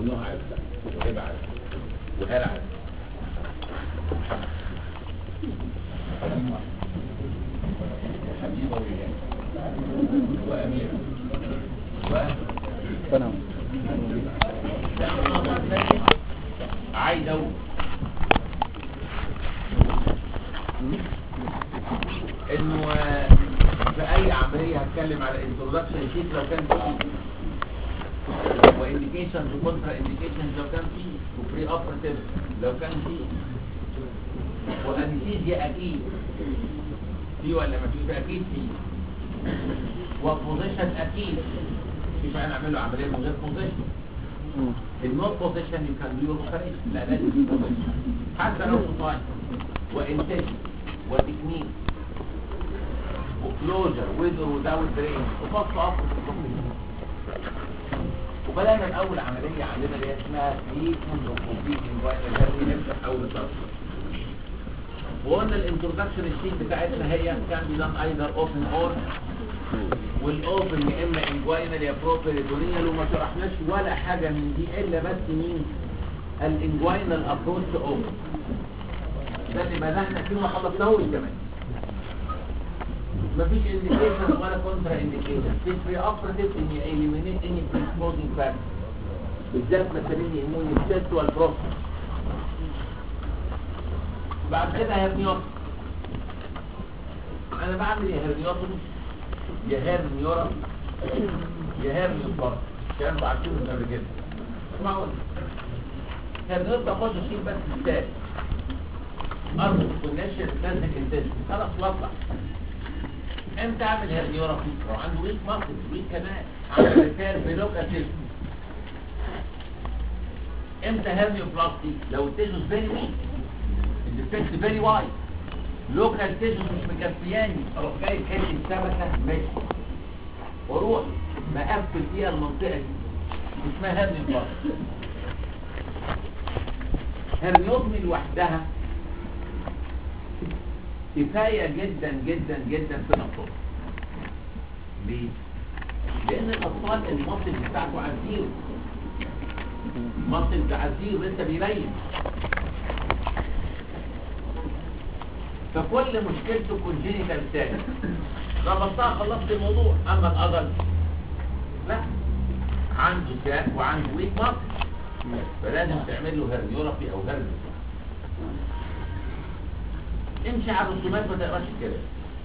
ونوع عارفها وهبة عارفها وهالة عارفها حبيبة حبيبة وإيهاب وأميرة و تمام عايدة انه آه، في اي عملية هتكلم على introduction sheet لو كان فيه وانديكيشنز وكونترا انديكيشنز لو كان فيه وبري اوبراتيف لو كان فيه وانستيزيا اكيد في ولا ما فيش اكيد في وبوزيشن اكيد مش هنعمل له عمليه من غير بوزيشن النوت بوزيشن يو كان دو اوبريشن لا لازم في بوزيشن حتى لو سطاين وانتج وتكنيك وكلوجر ويز وزاوت برين وفصل اصل وبدأنا الأول عملية عندنا اللي هي اسمها تريتمنت اوف كومبليت انفايرمنت هذه نفتح أول سطر وقلنا الانترودكشن الشيت بتاعتنا هي كان بي دان ايذر اوبن اور والاوبن يا اما انجوينال يا بروبريتونيال وما شرحناش ولا حاجه من دي الا بس مين الانجوينال ابروتش اوبن ده اللي بدانا فيه ما خلصناهوش كمان مفيش انديكيشن ولا كونترا انديكيشن في بري اوبراتيف ان اليمينيت اني بريسبوزنج فاكتور بالذات مثلا يهموني الست والبروستات بعد كده هرنيوت انا بعمل يا هرنيوتومي يا هرنيورا يا هرنيوبار كان بعتين من قبل كده اسمعوا هرنيوت بخش اشيل بس الستات ارض كونكشن لازم انتج خلاص وضح امتى اعمل هرنيورا لو عنده ويك ماسل ويك كمان اعمل ريبير بلوك اسيست امتى هرنيوبلاستي لو التيجوس فيري ويك الديفكت فيري وايد لوكال تيجوس مش مكفياني اروح جايب حته سمكه ماشي واروح مقفل فيها المنطقه دي اسمها هرنيوبلاستي هرنيوتمي لوحدها كفاية جدا جدا جدا في الأطفال ليه؟ لأن الأطفال المصل بتاعته عزيز مصل عزيز لسه بيبين فكل مشكلته كونجينيتال تاني ربطتها خلصت الموضوع أما الأضل لا عنده ساك وعنده ويك مصل فلازم تعمل له هرنيورابي أو هرنيورابي امشي على الرسومات ما تقراش الكلام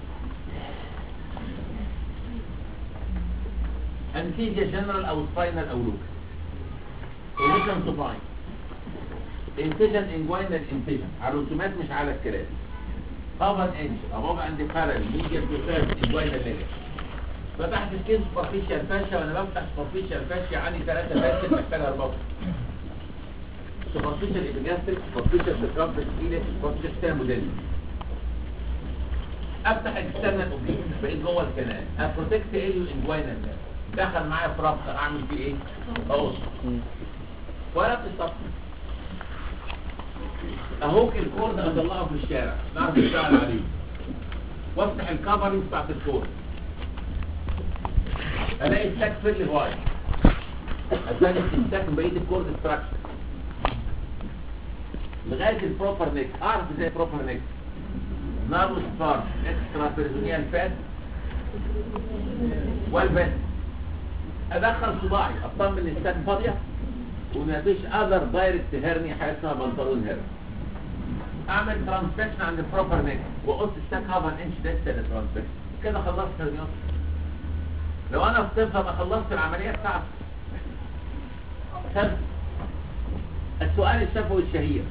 انستيزيا جنرال او سباينال او لوك سوليوشن تو فاين انتجن انجوينال انتجن على الرسومات مش على الكلام طبعا انش ابوب عندي خلل ميديا بروسيس انجوينال ليجن فتحت سكين سوبرفيشال فاشيا وانا بفتح سوبرفيشال فاشيا عندي ثلاثه فاشيا محتاجها اربطه سوبرفيشال ايبيجاستريك سوبرفيشال سيركمفرنس ايليك سوبرفيشال ستاموديل افتح اكسترنال اوبليك بقيت جوه الكنال ابروتكت اليو انجوينال دخل معايا في رابطه اعمل فيه ايه اقص ولا في السطح اهو الكورد اطلعه في الشارع نعرف نشتغل عليه وافتح الكفرنج بتاعت الكورد الاقي الساك فيل وايد اتلاقي الساك بقيه الكورد ستراكشر لغايه البروبر نيك اعرف ازاي بروبر نيك نارو ستار اكسترا بيرزونيال فات والفات ادخل صباعي اطمن الستاك فاضيه ومفيش اذر دايركت هيرني حاجه اسمها بنطلون هيرني اعمل ترانسفكشن عند البروبر نيك واقص الستاك هاف ان انش ديستا للترانسفكشن كده خلصت هيرنيوت لو انا في طفله ما خلصت العمليه بتاعتي خلص السؤال الشفوي الشهير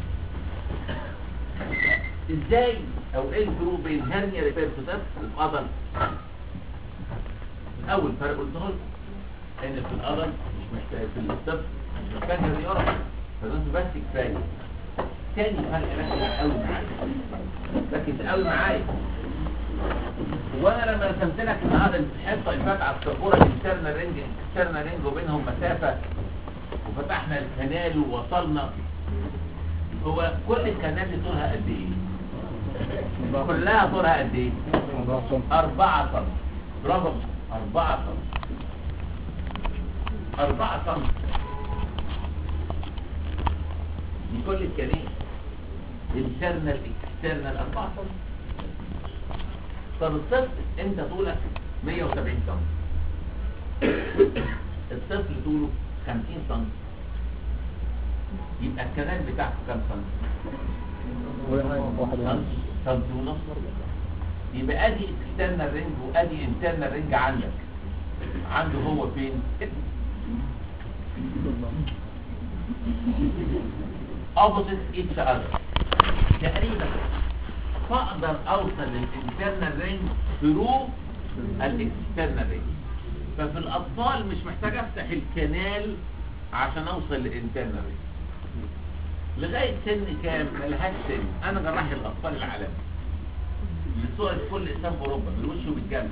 ازاي او ايه الفروق بين هرنيا ريبير في طفل القدم اول فرق قلته لكم ان في القدم مش محتاج في الطفل مش محتاج هرنيورا فانتوا بس كفايه تاني فرق ركز قوي معايا ركز قوي معايا وانا لما رسمت لك النهارده الحصه اللي فاتت على السبوره الانترنال رينج اكسترنال رينج وبينهم مسافه وفتحنا الكنال ووصلنا هو كل الكنال دي طولها قد ايه؟ كلها طولها قد ايه؟ أربعة سم برافو أربعة سم أربعة سم من كل الكنين internal external 4 سم طب الطفل انت طولك 170 سم الطفل طوله 50 سم يبقى الكنال بتاعته كام سم؟ واحد سم سم ونص يبقى ادي اكسترنال رينج وادي انترنال رينج عندك عنده هو فين؟ opposite each other تقريبا فاقدر اوصل للانترنال رينج ثرو الاكسترنال رينج ففي الاطفال مش محتاج افتح الكنال عشان اوصل للانترنال رينج لغايه سن كام ملهاش سن انا جراح الاطفال العالمي لصور كل انسان في اوروبا من وشه بالجنب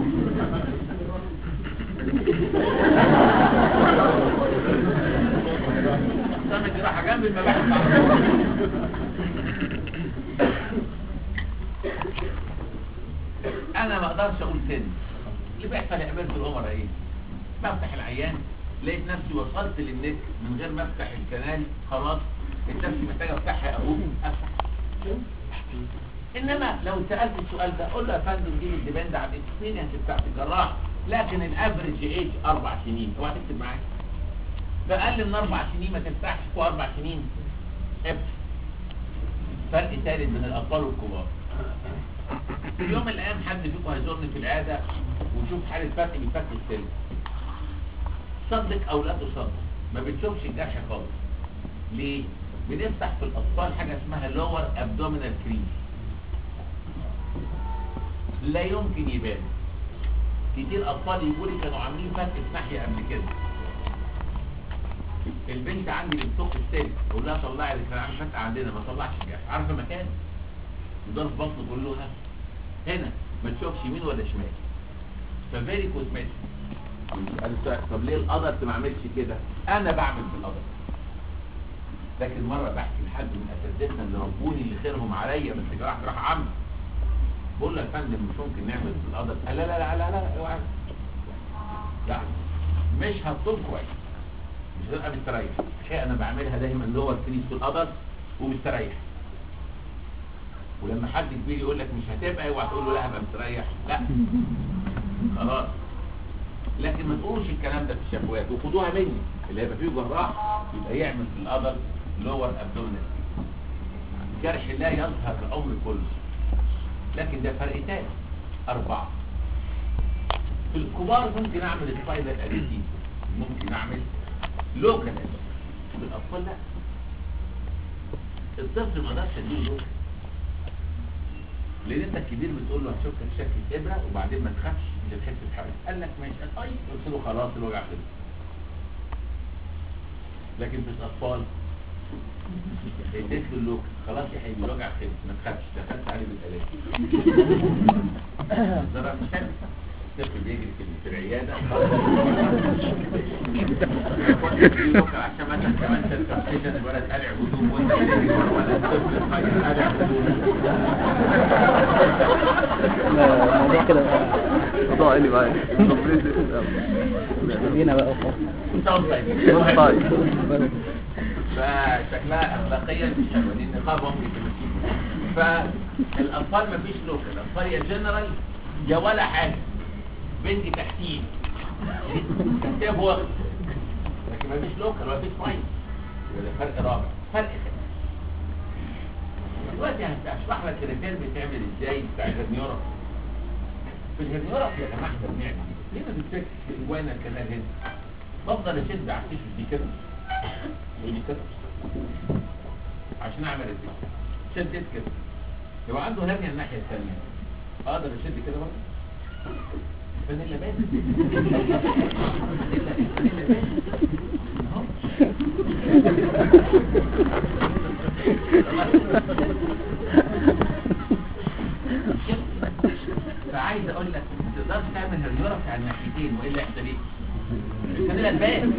اقسام الجراحه جنب المباحث انا ما اقدرش اقول سن اللي بيحصل يا امير في الامراء ايه بفتح العيان لقيت نفسي وصلت للنت من غير ما افتح الكنال خلاص لقيت نفسي محتاج افتحها اقوم افتح انما لو سالت السؤال ده قول له يا فندم دي الديبند على الاكسبيرينس بتاعت الجراح لكن الافريج ايج اربع سنين اوعى تكتب معايا فاقل من اربع سنين ما تفتحش فوق اربع سنين افتح فرق ثالث بين الاطفال والكبار في يوم من الايام حد فيكم هيزورني في العياده ويشوف حاله فرق بيفك السلم صدق او لا تصدق ما بتشوفش الجرح خالص ليه بنفتح في الاطفال حاجه اسمها لور ابدومينال كريز لا يمكن يبان كتير اطفال يقولوا لي كانوا عاملين فتح في ناحيه قبل كده البنت عندي اللي بتفك السلك اقول لها طلعي اللي كان عامل فتح عندنا ما طلعش الجرح عارفه مكان يدور في بطنه تقول لها هنا ما تشوفش يمين ولا شمال ففيري كوزمتيك قال السؤال، طب ليه القدر ما عملش كده انا بعمل بالقدر لكن مره بحكي لحد من اساتذتنا اللي ربوني اللي خيرهم عليا بس جراح جراح عم بقول له يا فندم مش ممكن نعمل بالقدر قال لا لا لا لا لا اوعى لا مش هتطول كويس مش هتبقى مستريح شيء انا بعملها دايما اللي هو الكريس في القدر ومستريح ولما حد كبير يقول لك مش هتبقى اوعى تقول له لا هبقى مستريح لا خلاص لكن ما تقولش الكلام ده في الشفوات وخدوها مني اللي هيبقى فيه جراح يبقى يعمل في القدر لور ابدومينال الجرح لا يظهر العمر كله لكن ده فرق تاني أربعة في الكبار ممكن أعمل سبايدر أريتي ممكن أعمل لوكال في الأطفال لا الطفل ما اقدرش اديله لوكال لان انت الكبير بتقول له هتشك شكل ابره وبعدين ما تخافش مش هتحس بحاجه قال لك ماشي قال طيب قلت له خلاص الوجع خلص لكن في الاطفال اديت له اللوك خلاص يا حبيبي الوجع خلص ما تخافش دخلت عليه بالالاف ضرب شك الطفل بيجري في في العياده اللوك عشان مثلا كمان تنكشن الولد قلع هدوم وانت بتجري ورا ولا الطفل الصغير قلع هدوم الموضوع كده موضوع عيني معايا خلينا بقى وخلاص طيب طيب فشكلها اخلاقيا مش حلوه لان نقاب ممكن تمشي فالاطفال مفيش لوكال الاطفال يا جنرال يا ولا حاجه بنت تحتيه تحتيه بوقت لكن مفيش لوكال مفيش مايند يبقى ده فرق رابع فرق خامس دلوقتي هشرح لك الريتير بتعمل ازاي بتاع الهرنيورا في الهرنيورا يا جماعه احنا بنعمل ليه ما بنمسكش الجوانا الكنال هنا بفضل اشد على التيشو دي كده ودي كده عشان اعمل الدي شدت كده يبقى عنده هرنيا الناحيه الثانيه اقدر اشد كده برضه فانيلا بان فانيلا فانيلا بان اهو فعايز اقول لك ما تقدرش تعمل هريوره بتاع الناحيتين والا يحصل ايه؟ الفانيلا تبان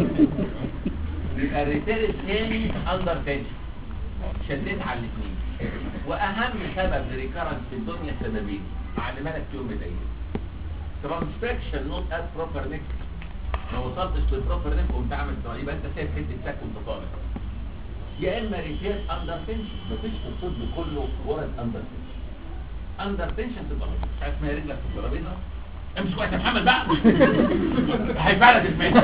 يبقى الريتير الثاني اندر تنشن شديت على الاثنين واهم سبب لريكارنس في الدنيا سببين اعلمها لك يوم الايام ترانسفكشن نوت ات بروبر نيك ما وصلتش للبروبر نيك وقمت عامل سؤال يبقى انت سايب حته تاك وانت طالع يا اما ريبير اندر تنشن مفيش في الطب كله ورد اندر تنشن اندر تنشن تبقى مش عارف ما هي رجلك في الترابيزه امسك كويس يا محمد بقى هيفعلك دماغك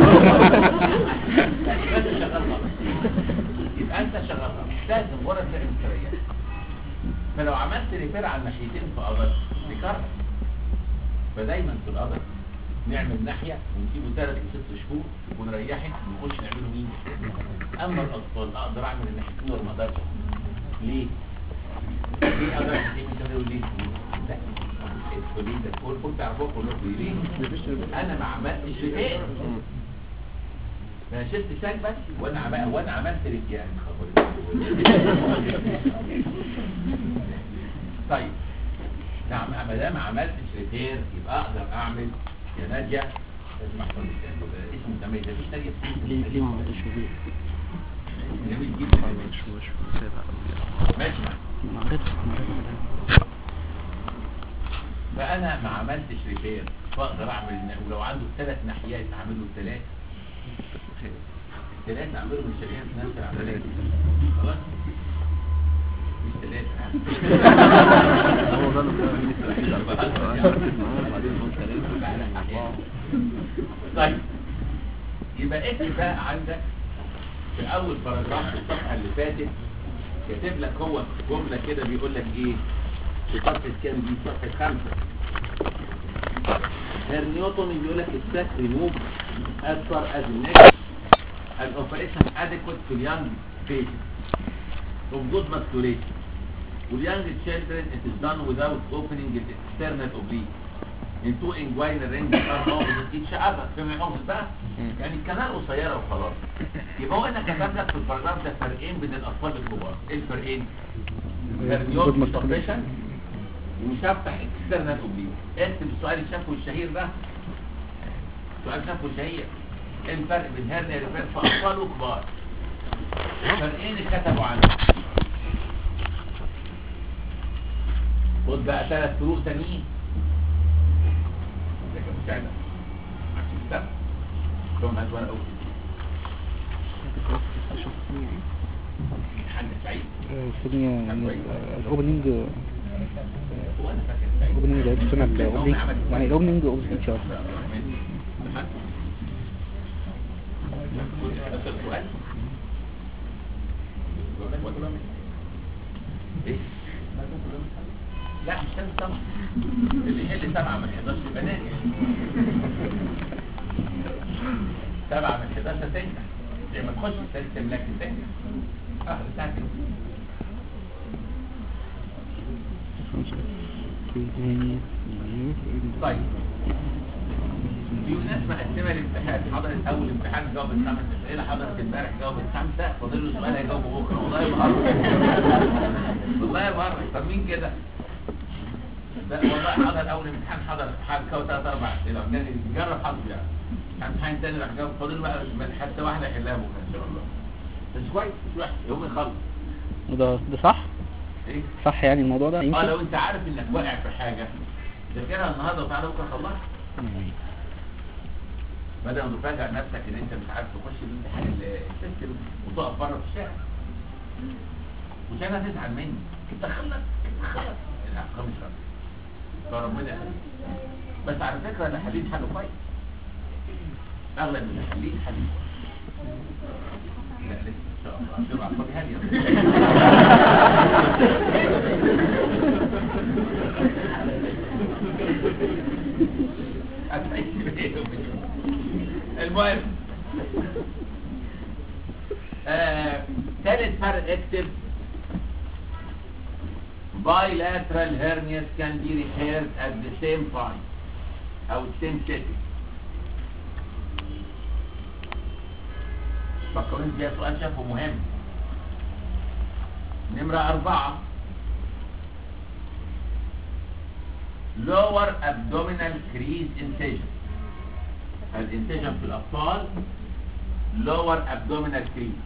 لا يبقى انت شغال غلط يبقى انت شغال غلط لازم ورد لازم تريح فلو عملت ريبير على الناحيتين في قدر تكرر فدايما في القدر نعمل ناحية ونسيبه ثلاث لست شهور ونريحه ونخش نعمله مين؟ اما الاطفال اقدر اعمل الناحيتين ولا ما اقدرش؟ ليه؟ ليه اقدر اعمل كده ليه؟ لا الكولين ده كل كنت تعرفوه كلكم ليه؟ انا ما عملتش ريبير انا شلت شاك بس وانا عمل وانا عملت رجال طيب نعم ما دام عملتش ريبير يبقى اقدر اعمل يا ناديه لازم احفظ اسم مسمى ده مفيش ناديه ليه ليه ما عملتش شغل جميل جدا شو شو سيبها ماشي ما عرفتش ما عرفتش فانا ما عملتش ريبير فاقدر اعمل ولو عنده ثلاث ناحيات اعمل له ثلاث الثلاث اعمله من شريان في نفس العمليه خلاص مش ثلاثه هو ده اللي كان لسه اكيد على فكره يعني ركز معاه وبعدين قلت ثلاثه طيب يبقى اكتب بقى عندك في اول باراجراف في الصفحه اللي فاتت كاتب لك هو جمله كده بيقول لك ايه في صفحه كام دي صفحه خمسه هرنيوتومي بيقول لك الساك ريموف as far as the next an operation adequate to young patients of good musculation with young children it is done without opening the external oblique into inguinal ranges are opposite each other فيما يحافظ بقى يعني الكنال قصيره وخلاص يبقى هو انا كتب لك في الباراجراف ده فرقين بين الاطفال الكبار ايه الفرقين؟ هرنيوت مستقبشن ومش هفتح اكسترنال اوبليك اكتب السؤال الشفوي الشهير ده سؤال شفوي شهير ايه الفرق بين هرنيا ريفير في اطفال وكبار فرقين اتكتبوا عنه خد بقى ثلاث فروق تانيين ده كان مساعدة عشان كده ثم هات ورقة وكتب حاجة سعيد الثانية يعني الاوبننج وانا فاكر سعيد الاوبننج ده بسمع الاوبننج يعني الاوبننج اوف تيتشر لا مش لازم طبعا اللي يحل سبعة من 11 يبقى ناجح سبعة من 11 تنجح لما تخش السيستم لكن تنجح اه ساعة طيب في ناس مقسمه الامتحان حضرت اول امتحان جاوبت خمس اسئله حضرت امبارح جاوبت خمسه فاضل له سؤال هيجاوبه بكره والله بهرج والله بهرج طب مين كده؟ ده والله حضر اول امتحان حضر امتحان كده ثلاث اربع اسئله الناس جرب حظه يعني امتحان تاني راح جاوب فاضل له بقى حتى واحده يحلها بكره ان شاء الله بس كويس مش وحش يوم يخلص وده ده صح ايه؟ صح يعني الموضوع ده اه يمكن لو انت عارف انك واقع في حاجه ذاكرها النهارده وتعالى بكره خلصها يعني بدل ما تفاجئ نفسك ان انت مش عارف تخش الامتحان السيستم وتقف بره في الشارع وكان هتزعل مني انت خلص انت خلص الحق مش خلص فربنا يخليك بس على فكره اللي حلين حلو كويس اغلب اللي حلين حلين لا لسه ان شاء الله هتبقى اعصابي هاديه هتعيش بيه المهم آه، ثالث فرق اكتب bilateral hernias can be repaired at the same time او same setting فكروني بيها سؤال شافه مهم نمرة أربعة lower abdominal crease incision الانسجن في الأطفال lower abdominal crease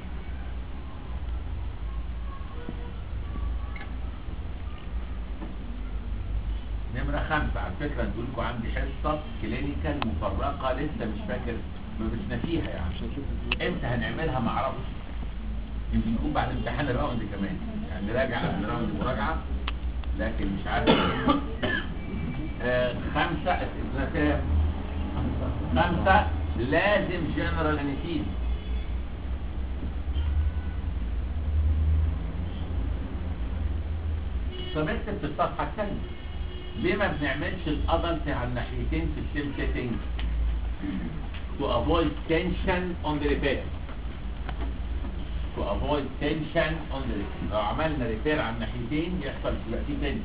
نمرة خمسة على فكرة انتوا لكم عندي حصة كلينيكال مفرقة لسه مش فاكر ما بسنا فيها يعني امتى هنعملها معرفش يمكن يكون بعد امتحان الراوند كمان يعني راجع قبل راوند مراجعه لكن مش عارف آه خمسه اسئله كام؟ خمسه لازم جنرال انستيزيا طب اكتب في الصفحه الثانيه ليه ما بنعملش الادلت على الناحيتين في السيم سيتنج to avoid tension on the repair to avoid tension on the repair لو عملنا ريبير على الناحيتين يحصل يبقى في تنشن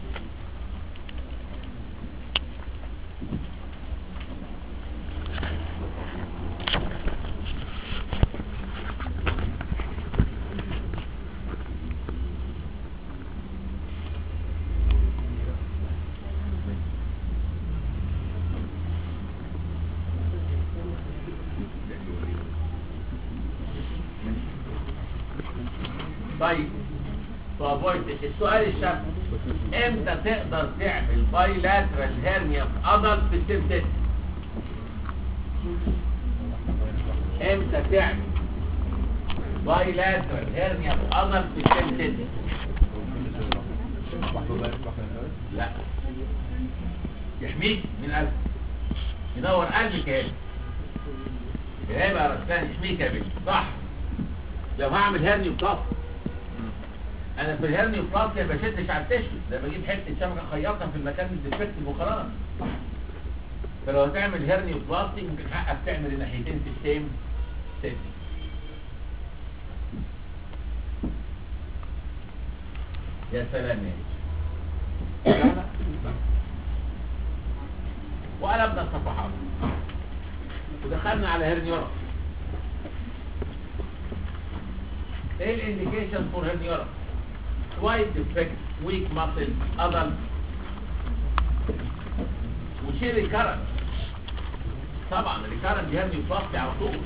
طيب فابويد السؤال الشاب امتى تقدر تعمل بايلاترال هيرنيا في ادلت في السيمتس امتى تعمل بايلاترال هيرنيا في ادلت في السيمتس لا يحميك من قلب يدور قلبك هنا يا يبقى رسلان يحميك يا بنتي صح لو هعمل هرني بلاس انا في الهرني بلاس ما بشدش على التشو ده بجيب حته شبكه خياطه في المكان الديفكتيف وخلاص فلو هتعمل هرني بلاستيك ممكن حقك تعمل الناحيتين في السيم سيت يا سلام يا لا لا. وقلبنا الصفحات ودخلنا على هرنيورا ايه الانديكيشن فور هرنيورا سوايت ديفكت ويك ماسل ادلت وشيء ريكارنت طبعا ريكارنت دي هرني بلاستي على طول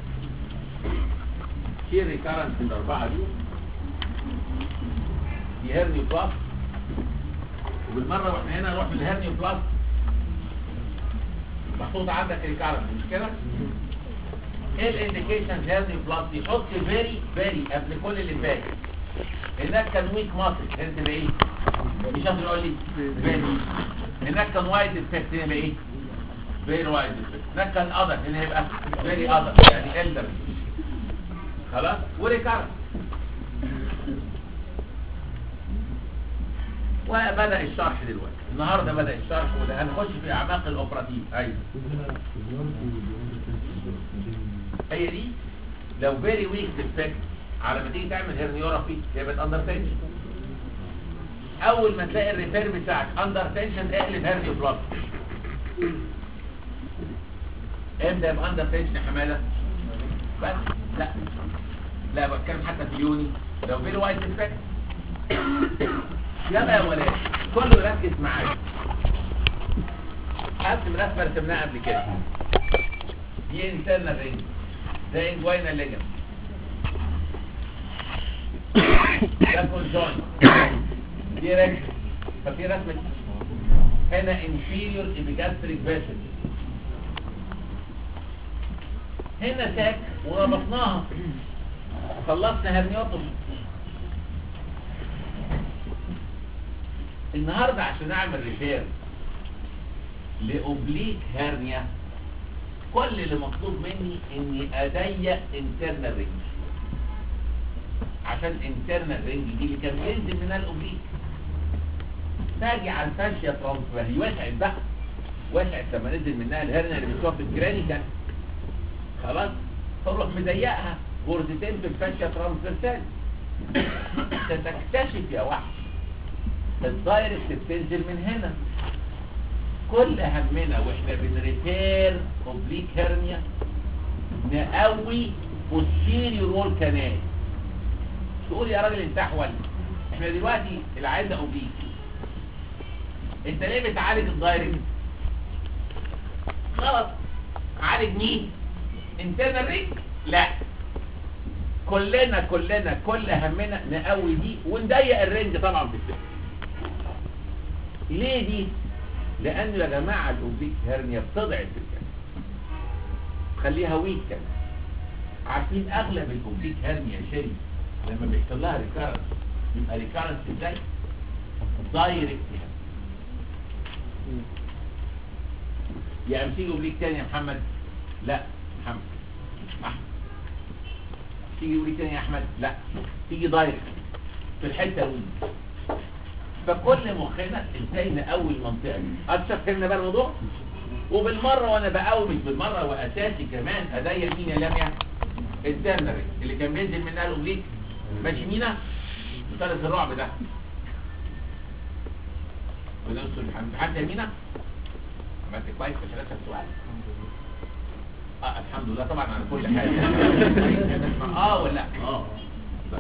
شيء ريكارنت في الاربعه دي دي هرني بلاست وبالمره واحنا هنا نروح للهرني بلاست محطوط عندك ريكارنت مش كده؟ ايه الانديكيشن هيرني بلاس يحط فيري فيري قبل كل اللي فات هناك كان ويك ماسل هنا تبقى ايه مش قادر يقول لي فيري هناك كان وايد افكت هنا يبقى ايه فيري وايد افكت هناك كان اذر هنا يبقى فيري اذر يعني الدر خلاص وريكارد وبدا الشرح دلوقتي النهارده بدا الشرح وده هنخش في اعماق الاوبراتيف ايوه هي دي لو فيري ويك ديفكت على ما تيجي تعمل هيرنيورابي يبقى اندر تنشن اول ما تلاقي الريبير بتاعك اندر تنشن اقلب هيرنيو بلاس امتى يبقى اندر تنشن يا حماده بس لا لا بتكلم حتى في اليوني لو فيري وايت ديفكت يلا يا ولاد كله ركز معايا ارسم رسمه رسمناها قبل كده دي انترنال رينج ده انجوينال ليجن ده كونجوين دي ريكت ففي رسمه هنا inferior epigastric vessel هنا ساك وربطناها خلصنا هرنيوتومي النهارده عشان اعمل ريبير لاوبليك هرنيا كل اللي مطلوب مني اني اضيق انترنال رينج عشان انترنال رينج دي اللي كان بينزل منها الاوبليك باجي على الفاشيا ترانسفير وسعت بقى وسعت لما نزل منها الهرنيا اللي بتقف في الجرانيكال خلاص فاروح مضيقها غرزتين في الفاشيا ترانسفيرسال ستكتشف يا وحش الدايركت بتنزل من هنا كل همنا واحنا بنريبير اوبليك هرنيا نقوي posterior wall canal تقول يا راجل انت احول احنا دلوقتي العيان ده اوبليك انت ليه بتعالج الدايركت غلط عالج مين انترنال رينج لا كلنا كلنا كل همنا نقوي دي ونضيق الرينج طبعا في السن ليه دي لانه يا جماعه الاوبليك هرنيا بتضعف الكلى خليها ويك كده عارفين اغلب الاوبليك هرنيا شيء لما بيحصل لها ريكارنس يبقى ريكارنس ازاي دايركت يا امسكه بليك تاني يا محمد لا محمد احمد تيجي بليك تاني يا احمد لا تيجي دايركت في الحته دي فكل مخنا ازاي نقوي المنطقه دي اكتر فهمنا بقى الموضوع وبالمره وانا بقوي مش بالمره واساسي كمان اضيق مين يا لميا الترنري اللي كان بينزل منها الاوبليك ماشي مينا مثلث الرعب ده ونص الامتحان يا مينا عملت كويس في 13 سؤال اه الحمد لله طبعا على كل حاجه نسمع اه ولا لا اه بس.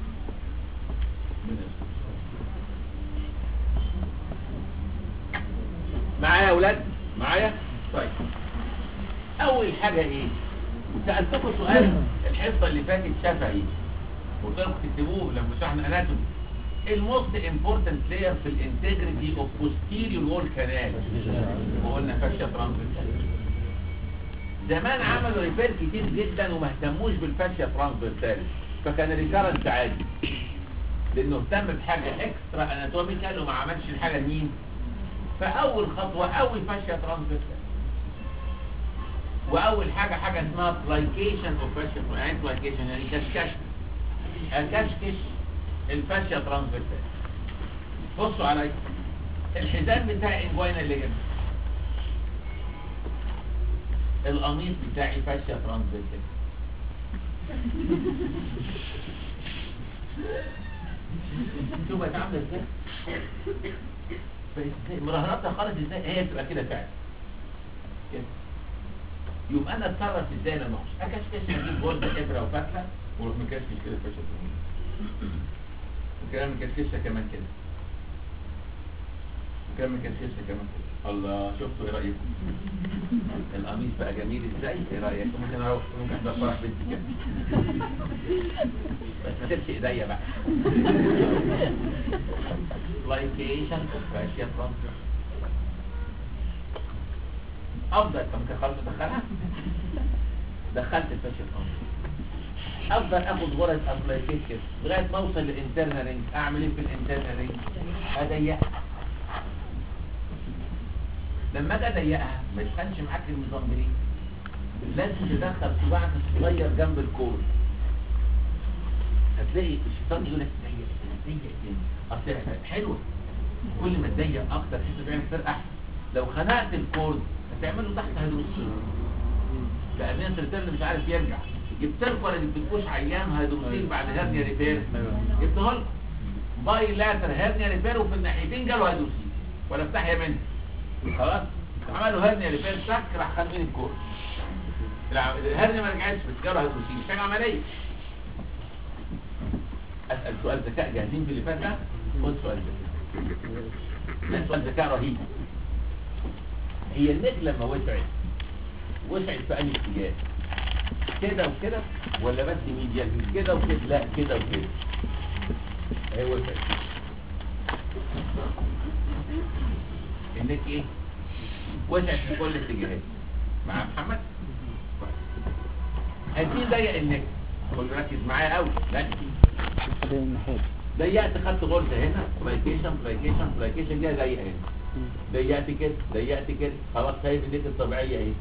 معايا يا اولاد معايا طيب اول حاجه ايه سالتكم سؤال الحصه اللي فاتت شفهي قلت لكم تكتبوه لما شرحنا اناتومي الموست امبورتنت لاير في الانتجريتي اوف posterior وول كانال وقلنا فاشيا ترانسفيرسال زمان عملوا ريبير كتير جدا وما اهتموش بالفاشيا ترانسفيرسال فكان الريكارنس عادي لانه اهتم بحاجه اكسترا اناتوميكال وما عملش الحاجه مين فاول خطوه اول فاشيا ترانسفيرسال واول حاجه حاجه اسمها بلايكيشن اوف فاشيا يعني بلايكيشن يعني كشكش اكشكش الفاشيا ترانسفيرسال بصوا عليا الحزام بتاعي انجوينا الليجن القميص بتاعي فاشيا ترانسفيرسال شوف بقت عامله ازاي فازاي مراهناتها خالص ازاي هي تبقى كده فعلا كده يبقى انا اتصرف ازاي لما اخش اكشكش اجيب جولد ابره وفتله واروح مكشكش كده فاشيا ترانسفيرسال وكلام مكشكشه كمان كده وكلام مكشكشه كمان كده الله شفتوا ايه رايكم القميص بقى جميل ازاي ايه رايك ممكن اروح ممكن احضر فرح بنتي كده بس ما تمشي ايديا بقى لايكيشن فاشيا ترانسفير افضل كم خلاص دخلها دخلت الفاشيا ترانسفير افضل اخد غرز ابلايكيشن لغايه ما اوصل للانترنال رينج اعمل ايه في الانترنال رينج اضيقها لما اجي اضيقها ما يسخنش معاك النظام ليه لازم تدخل صباعك الصغير جنب الكور هتلاقي الشيطان يقول لك ضيق ضيق تاني اصل حلوه كل ما تضيق اكتر تحس بيعمل فرق احسن لو خنقت الكورد هتعمله تحت هيدروسين لان انت الريتيرن مش عارف يرجع جبت لكم ولا جبتلكوش عيان هيدروسين بعد هرنيا ريبير جبته لكم باي لاتر هرنيا ريبير وفي الناحيتين جاله هيدروسين ولا افتح يا مني خلاص عملوا هرنيا ريبير سك راح خانقين الكورد الع- الهرنيا ما رجعتش بس جاله هيدروسين محتاج عمليه اسال سؤال ذكاء جاهزين في اللي فات ده خد سؤال ذكاء ده سؤال ذكاء رهيب هي النك لما وسعت وسعت في اي اتجاه كده وكده ولا بس ميديا كده وكده لا كده وكده هي وسعت النك ايه وسعت في كل الاتجاهات مع محمد عايزين ضيق النك خد ركز معايا قوي ركز ده الناحية دي. ضيقت خدت غرزه هنا بلايكيشن بلايكيشن بلايكيشن دي ضيقه هنا مم. ضيقت كده ضيقت كده خلاص شايف النت الطبيعيه اهي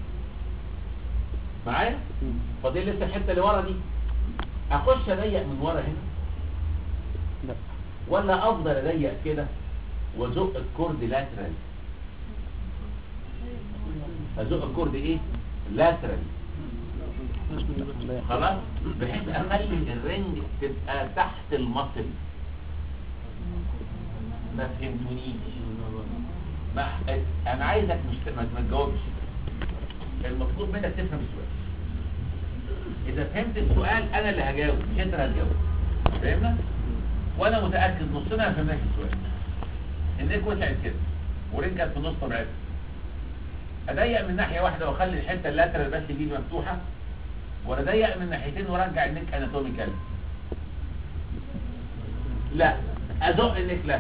معايا مم. فاضل لسه الحته اللي ورا دي اخش اضيق من ورا هنا لا ولا افضل اضيق كده وازق الكورد لاترال ازق الكورد ايه لاترال لا. خلاص بحيث اخلي الرنج تبقى تحت المصل ما فهمتونيش ما انا عايزك مش ما ما تجاوبش المطلوب منك تفهم السؤال اذا فهمت السؤال انا اللي هجاوب مش انت اللي هتجاوب فهمنا وانا متاكد نصنا ما فهمناش السؤال انك وسعت كده ورجعت في نص طبيعتها اضيق من ناحيه واحده واخلي الحته اللاترال بس دي مفتوحه ولا اضيق من ناحيتين وارجع النك اناتوميكال لا ازق النك لاترال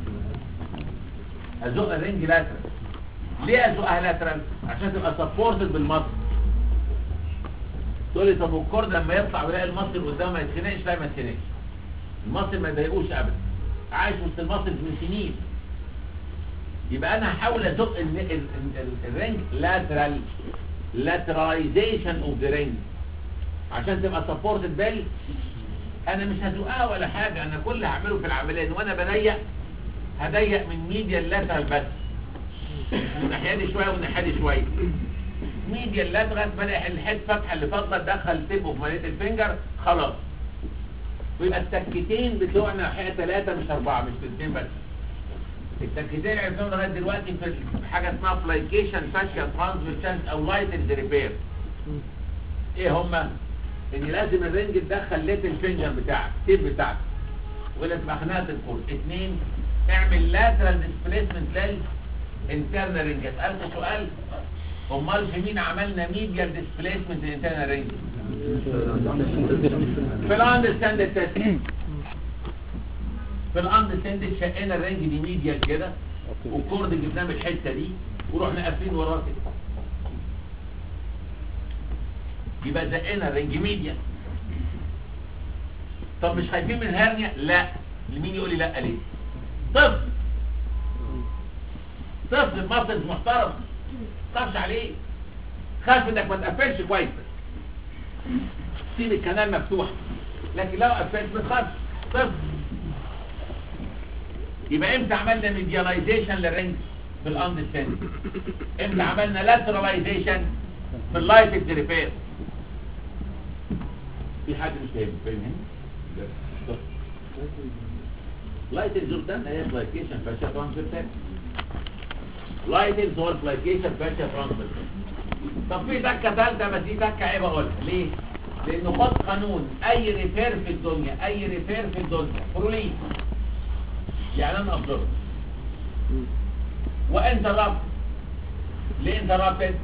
ازق الرنج لاترال ليه ازقها لاترال عشان تبقى سبورتد بالمصل تقول لي طب والكورد لما يطلع ويلاقي المصل قدامه ما يتخنقش لا ما يتخنقش المصل ما يضايقوش ابدا عايش وسط المصل من سنين يبقى انا هحاول ازق ال- ال- ال- ال- الرينج لاترال lateralization اوف ذا رينج عشان تبقى سبورتد بال انا مش هزقها ولا حاجه انا كل اللي هعمله في العمليه ان وانا بضيق هضيق من ميديال لاترال بس من الناحيه دي شويه والناحيه دي شويه ميديال لاترال بلاقي الحته فتحه اللي فاضله تدخل تيبه في ماليه الفنجر خلاص ويبقى التكتين بتوعنا ناحيه ثلاثه مش اربعه مش اثنين بس التكتين عرفناهم لغايه دلوقتي في حاجه اسمها فلايكيشن فاشيا ترانسفيرشن او لايت ريبير ايه هما ان لازم الرنج تدخل ليت الفنجر بتاعك التيب بتاعك ولا تبقى خناقه الكور اثنين اعمل لاترال ديسبيسمنت للانترنال رينج اسالك سؤال امال في مين عملنا ميديال ديسبيسمنت للانترنال رينج في الاندرستاند تيست في الاندرستاند شقينا الرينج دي ميديال كده والكورد جبناه من الحته دي ورحنا قافلين وراه كده يبقى زقنا الرنج ميديا طب مش خايفين من هرنيا لا لمين يقول لي لا ليه طفل طفل ماسلز محترم تخافش عليه خاف انك ما تقفلش كويس سيب الكنال مفتوح لكن لو قفلت ما تخافش طفل يبقى امتى عملنا ميدياليزيشن للرنج في الاندستاند امتى عملنا لاتراليزيشن في اللايت ريبير في حد مش فاهم فاهم لايت الجردان هي فلايكيشن فاشا ترانسفير لايت هو الفلايكيشن فاشا ترانسفير طب في تكه ثالثه بس دي تكه عيب اقولها ليه؟ لانه خد قانون اي ريفير في الدنيا اي ريفير في الدنيا بروليس يعني انا ابزرف وانت رابط ليه انت رابط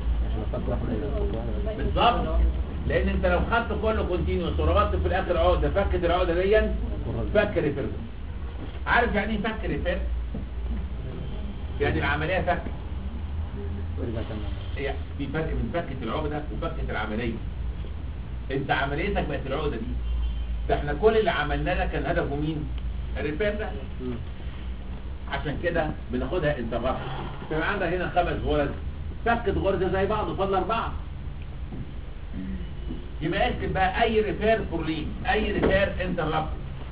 بالظبط لان انت لو خدت كله كونتينوس وربطت في الاخر عقده فكت العقده دي فك ريفير عارف يعني ايه فك ريفير يعني العمليه فك هي في فرق بين فكه العقده وفكه العمليه انت عمليتك بقت العقده دي ده احنا كل اللي عملناه ده كان هدفه مين الريفير ده عشان كده بناخدها انترابت فيبقى عندك هنا خمس غرز فكت غرزه زي بعض وفضل اربعه يبقى اكتب بقى اي ريفير فور ليد اي ريفير انترابت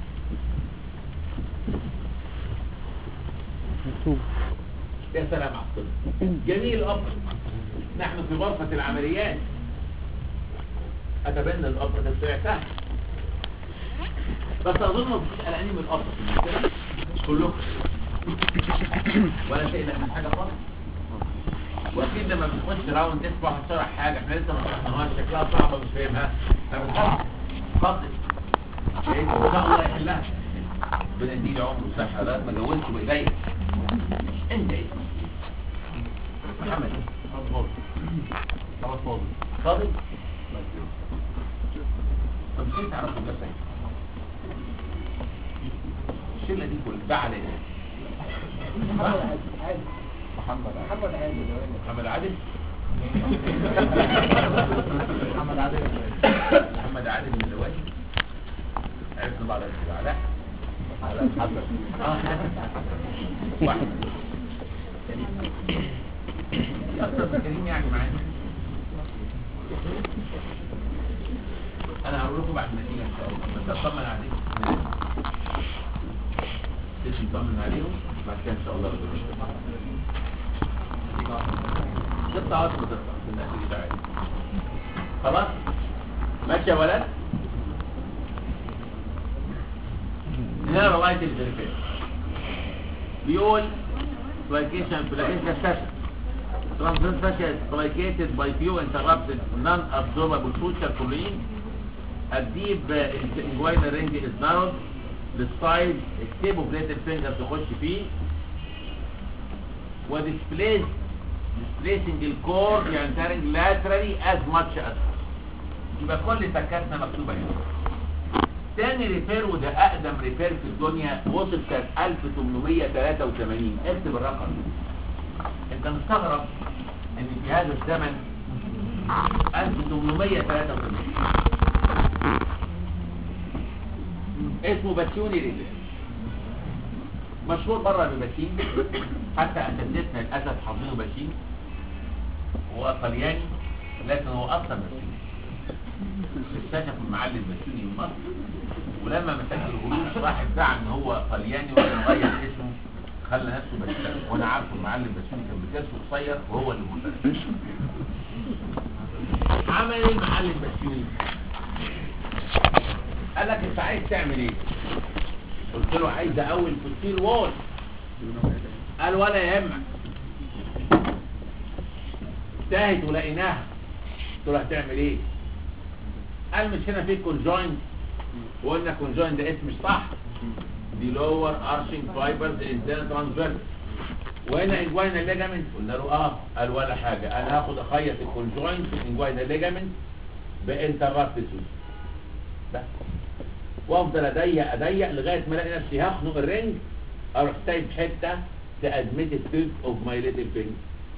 مكتوب يا سلام على الطب جميل الامر نحن في غرفه العمليات اتبنى الامر تسريع سهل بس اظن مفيش قلقانين من الامر كده كلكم ولا تقلق من حاجه خالص واكيد لما بتخش راوند تسمع هتشرح حاجه احنا لسه ما شرحناهاش شكلها صعبه مش فاهمها فبتخش خطط لان ان شاء الله يحلها ربنا يديني عمر وصحه لا ما جوزش بايديا انت ايه محمد خلاص فاضي فاضي طب ازاي تعرفوا ده ازاي الشله دي كلها ده على ايه محمد محمد عادل محمد عادل محمد عادل محمد عادل من الواجب عرفنا بعض الاسبوع لا حسن اه واحد اكتر من كريم يعني معانا انا هقول لكم بعد النتيجه ان شاء الله بس اطمن عليكم لسه نطمن عليهم بعد كده ان شاء الله ربنا يستر. تطلع اصلا تطلع في النتيجه بتاعتي خلاص ماشي يا ولد هنا رواية الفيريفير بيقول glycation placental fascia transverse fascia is glycated by few interrupted non-absorbable suture choline a deep uh, inguinal ring is narrowed the size tip of little finger تخش فيه و displace displacing the core entering laterally as much as يبقى كل سكاتنا مكتوبة هنا تاني ريفير وده اقدم ريفير في الدنيا وصل سنة 1883 اكتب الرقم انت مستغرب ان في هذا الزمن 1883 اسمه باتيوني ريلي مشهور بره بباتين حتى اساتذتنا للاسف حافظينه باتين هو طلياني لكن هو اصلا باتين اكتشفوا المعلم باتيوني من مصر ولما مسك الهروش راح ادعى ان هو طلياني وغير اسمه خلى نفسه باتيوني وانا عارفه المعلم باتيوني كان بكرسه قصير وهو اللي مختلف عمل ايه المعلم باتيوني قال لك انت عايز تعمل ايه قلت له عايز اول فوتيل وول قال ولا يهمك تاهت ولقيناها قلت له هتعمل ايه قال مش هنا في كونجوينت وقلنا كونجوينت ده اسم مش صح دي لور ارشنج فايبرز انترن ترانسفيرس وهنا انجوينا ليجامنت قلنا له اه قال ولا حاجه انا هاخد اخيط الكونجوينت انجوينا ليجامنت بانترابتسوس بس وافضل اضيق اضيق لغايه ما الاقي نفسي هخنق الرنج اروح سايب حته تادمت التيب اوف ماي ليتل فينج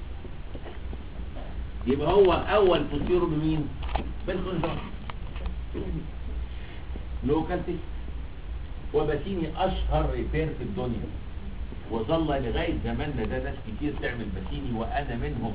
يبقى هو اول فوتيرو بمين بالكونجوينت لوكال تيست وباتيني اشهر ريبير في الدنيا وظل لغايه زماننا ده ناس كتير تعمل باتيني وانا منهم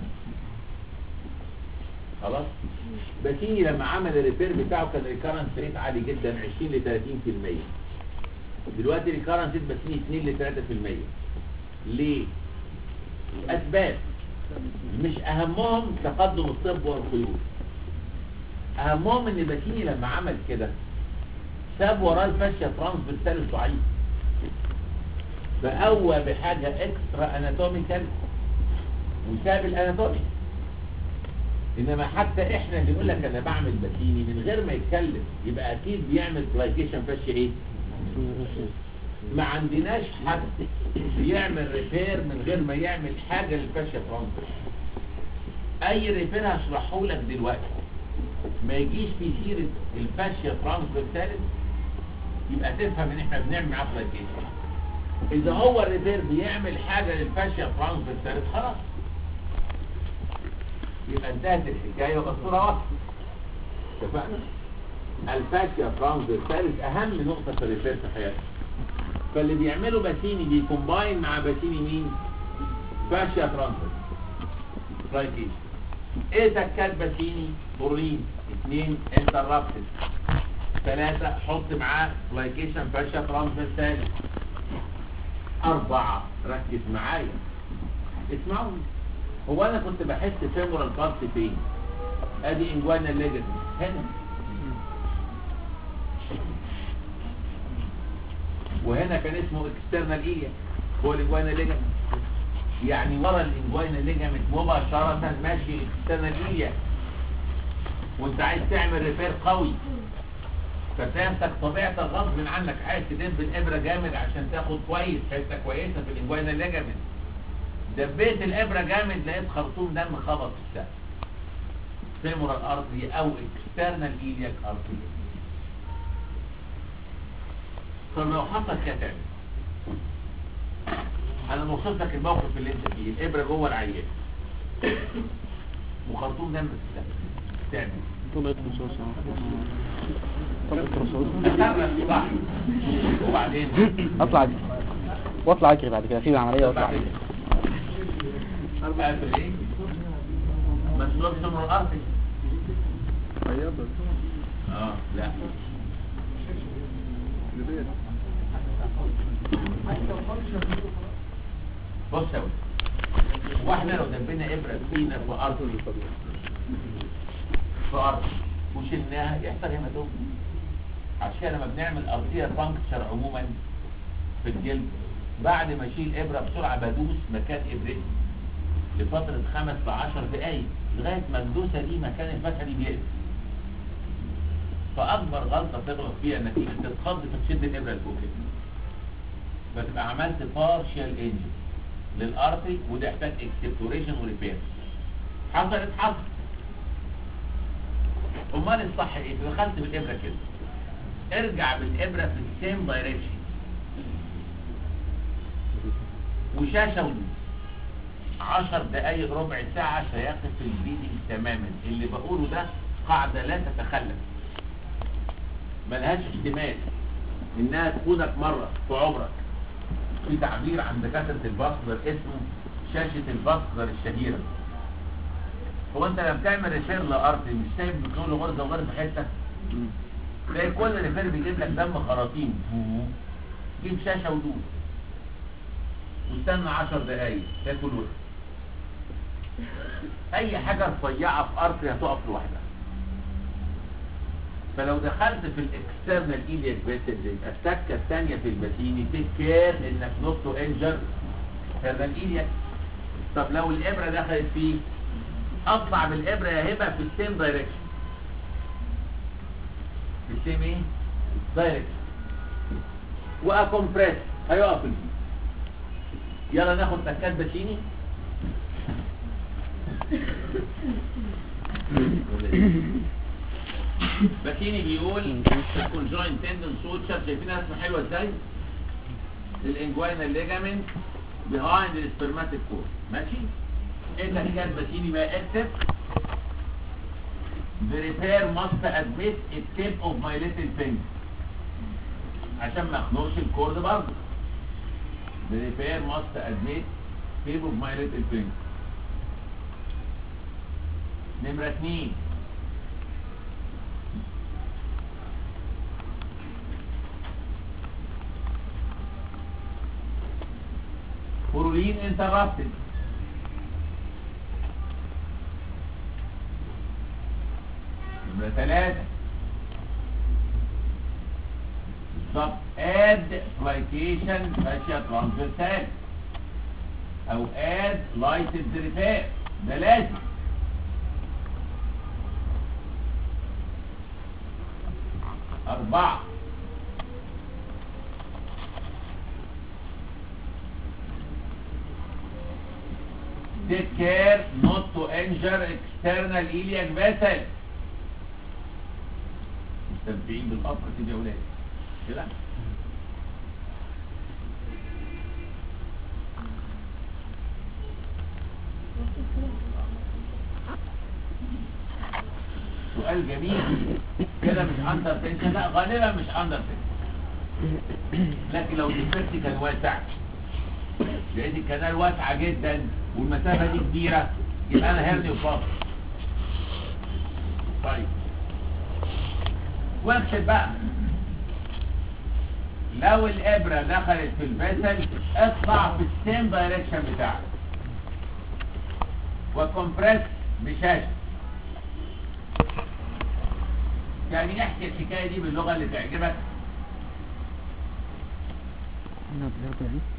خلاص باتيني لما عمل الريبير بتاعه كان ريكارنس ريت عالي جدا 20 ل 30% دلوقتي ريكارنس ريت باتيني 2 ل 3% ليه اسباب مش اهمهم تقدم الطب والخيول اهمهم ان باتيني لما عمل كده ساب وراه الفاشيا ترانسفيرسال ضعيف فقوى بحاجة اكسترا اناتوميكال وساب الاناتومي انما حتى احنا اللي يقول لك انا بعمل باتيني من غير ما يتكلم يبقى اكيد بيعمل بلايكيشن فاشيا ايه ما عندناش حد بيعمل ريبير من غير ما يعمل حاجة للفاشيا ترانسفير اي ريبير هشرحه لك دلوقتي ما يجيش في سيرة الفاشيا ترانسفير ثالث يبقى تفهم ان احنا بنعمل معاه بلايكيشن اذا هو الريبير بيعمل حاجة للفاشيا ترانسفير ثالث خلاص يبقى انتهت الحكاية وبصورة واضحة اتفقنا الفاشيا ترانسفير ثالث اهم نقطة في الريبير في حياتنا فاللي بيعملوا باتيني بيكومباين مع باتيني مين فاشيا ترانسفير بلايكيشن ايه تكات باتيني بورين اثنين انترابتد ثلاثة حط معاه بلايكيشن فاشيا ترانسفير ثالث أربعة ركز معايا اسمعوني هو أنا كنت بحس فيمورال بارت فين أدي إنجوانا ليجن هنا وهنا كان اسمه اكسترنال إيليا هو الإنجوانا ليجن يعني ورا الإنجوانا ليجن مباشرة ماشي اكسترنال إيليا وانت عايز تعمل ريبير قوي فتنسك طبيعتك غصب عنك عايز تدب الابره جامد عشان تاخد كويس حته كويسه في الانجوانا ليجامنت دبيت الابره جامد لقيت خرطوم دم خبط في السقف فيمورال ارتري او اكسترنال ايلياك ارتري طب لو حصل كده تعمل انا بوصف لك الموقف اللي انت فيه الابره جوه العيان وخرطوم دم في السقف تعمل طلعت رصاص طلعت رصاص تصرف صح وبعدين اطلع اجري واطلع اجري بعد كده اسيب العمليه واطلع اجري قافل ايه مسلوب سمر الارض اه لا بص يا ولد واحنا لو دبينا ابره فينا في ارض في ارض وشلناها يحصل هيماتوم عشان لما بنعمل ارضيه فانكشر عموما في الجلد بعد ما اشيل ابره بسرعه بدوس مكان ابرتي لفتره خمس ل 10 دقائق لغايه ما الدوسه دي مكان الفتحه دي بيقف فاكبر غلطه تغلط فيها انك تيجي تتخض فتشد الابره لفوق كده فتبقى عملت بارشال انجن للارتري وده يحتاج اكسبتوريشن وريبير حصلت حصل امال الصح ايه دخلت بالابره كده ارجع بالابره في السيم دايركشن وشاشه ودوس عشر دقايق ربع ساعة سيقف البليدنج تماما اللي بقوله ده قاعدة لا تتخلف ملهاش احتمال انها تكونك مرة في عمرك في تعبير عند دكاترة الباسكولار اسمه شاشة الباسكولار الشهيرة هو انت لما بتعمل ريفير لارتي مش سايب بتقول غرزة وغرزة حتة تلاقي كل ريفير بيجيب لك دم خراطيم جيب شاشة ودود واستنى 10 دقايق تاكل وقت اي حاجة رفيعة في ارتي هتقف لوحدها فلو دخلت في الاكسترنال ايليك فيسل يبقى السكه الثانيه في الباتيني تيك كير انك نوت تو انجر هذا الايليك طب لو الابره دخلت فيه اطلع بالابره يا هبه في السيم دايركشن في السيم ايه دايركشن واكمبريس هيقف الفيه يلا ناخد تكات باتيني باتيني بيقول الكونجوين تندن سوتشر شايفين رسمه حلوه ازاي الانجوينال ليجامنت behind the spermatic cord ماشي انت حكايه باتيني بقى اكتب the repair must admit a tip of my little finger عشان ما اخنقش الكورد برضه the repair must admit tip of my little finger نمرة اتنين Purulin interrupted. نمرة ثلاثة بالظبط add plication fascia transversal أو add lighted repair ده لازم أربعة take care not to injure external iliac vessel مستمتعين بالقطر كده يا ولاد كده سؤال جميل كده مش اندر تنشن لا غالبا مش اندر تنشن لكن لو الديفكت كان واسع لقيت الكنال واسعة جدا والمسافة دي كبيرة يبقى انا هرني وفاضي طيب واكتب بقى لو الابرة دخلت في الفيسل اطلع في السيم دايركشن بتاعك وكمبريس بشاشة يعني احكي الحكاية دي باللغة اللي تعجبك هنا باللغة دي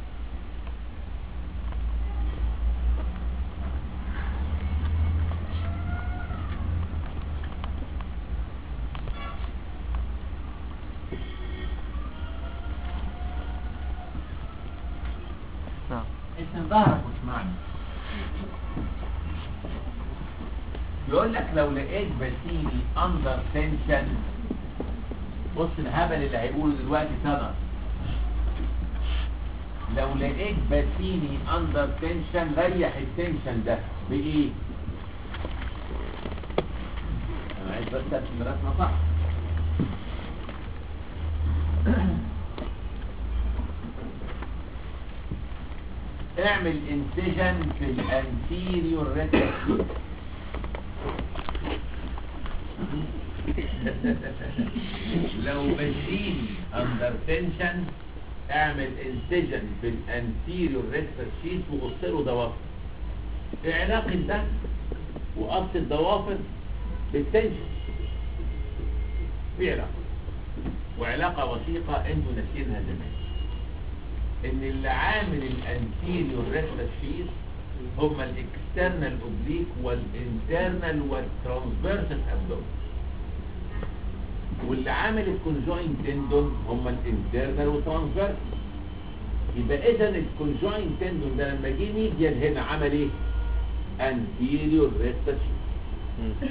نعم اسم ظهرك واسمعني يقول لك لو لقيت بسيني اندر تنشن بص الهبل اللي هيقوله دلوقتي سنة لو لقيت بسيني اندر تنشن ريح التنشن ده بايه انا عايز بس ارسم الرسمه صح اعمل انسجن في الانتيريور ريتر لو بسيني اندر تنشن اعمل انسجن في الانتيريور ريتر شيت وقص له ضوافر ايه علاقه ده وقص الضوافر بالتنشن في علاقه وعلاقه وثيقه انتوا ناسينها زمان ان اللي عامل الانتيريور ريتر شيت هما الاكسترنال اوبليك والانترنال والترانسفيرسال ابدومين واللي عامل الكونجوين تندون هما الانترنال والترانسفيرسال يبقى اذا الكونجوين تندون ده لما جه ميديال هنا عمل ايه انتيريور ريتر شيت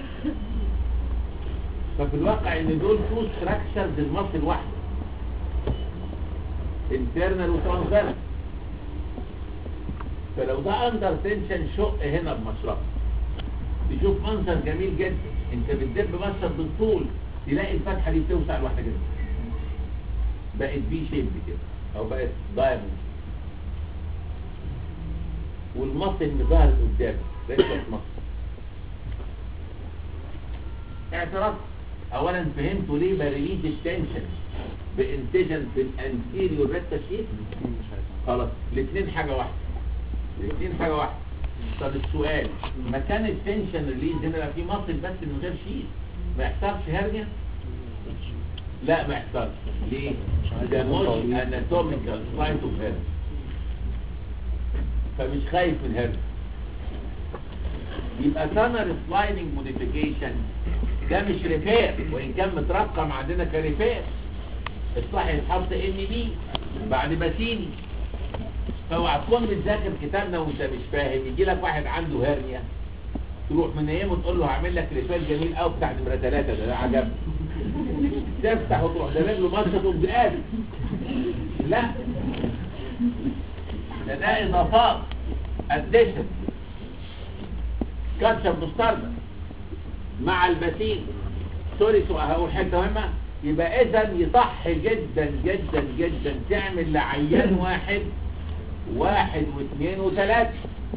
ففي الواقع ان دول تو ستراكشرز المصل واحده انترنال وترانسفيرسال فلو ده اندر تنشن شق هنا بمشرط تشوف منظر جميل جدا انت بتدب مشرط بالطول تلاقي الفتحه دي بتوسع لوحدها كده بقت بي شيب كده او بقت دايموند والمصل اللي ظهرت قدامك ريكتس مصل اعتراف اولا فهمتوا ليه بريليز التنشن بانتجن في الانتيريور ريكتا شيت خلاص الاثنين حاجه واحده الاثنين حاجه واحده طب السؤال مكان التنشن ريليز هنا يبقى في مصل بس من غير شيت ما يحصلش هرجه لا ما يحصلش ليه ده مش اناتوميكال سايت اوف هيرج فمش خايف من هرج يبقى تانر سلايدنج موديفيكيشن ده مش ريبير وان كان مترقم عندنا كريبير الصح يتحط ان بي بعد باتيني فاوعى تكون بتذاكر كتابنا وانت مش فاهم يجي لك واحد عنده هرنيا تروح من ايامه تقول له هعمل لك ريبير جميل قوي بتاع نمره ثلاثه ده, ده عجبني تفتح وتروح دامج له مصر تقوم بقال لا ده ده اضافات اديشن كاتشب مستردة مع البسيل سوري سؤال هقول حته مهمه يبقى اذا يصح جدا جدا جدا تعمل لعيان واحد واحد واثنين وثلاثه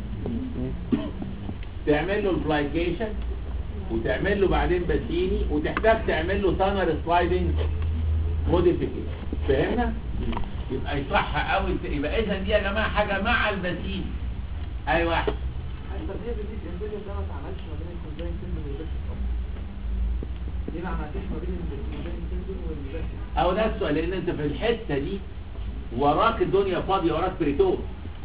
تعمل له البلايكيشن وتعمل له بعدين بسيني وتحتاج تعمل له تانر سلايدنج موديفيكيشن فهمنا يبقى يصح قوي يبقى اذا دي يا جماعه حاجه مع البسيني اي واحد طب هي بديت الانتاج ده ما اتعملش ما بين الكونجاين تندون والبيكس ليه ما عملتش ما بين الكونجاين تندون والبيكس او ده السؤال لان انت في الحته دي وراك الدنيا فاضيه وراك بريتون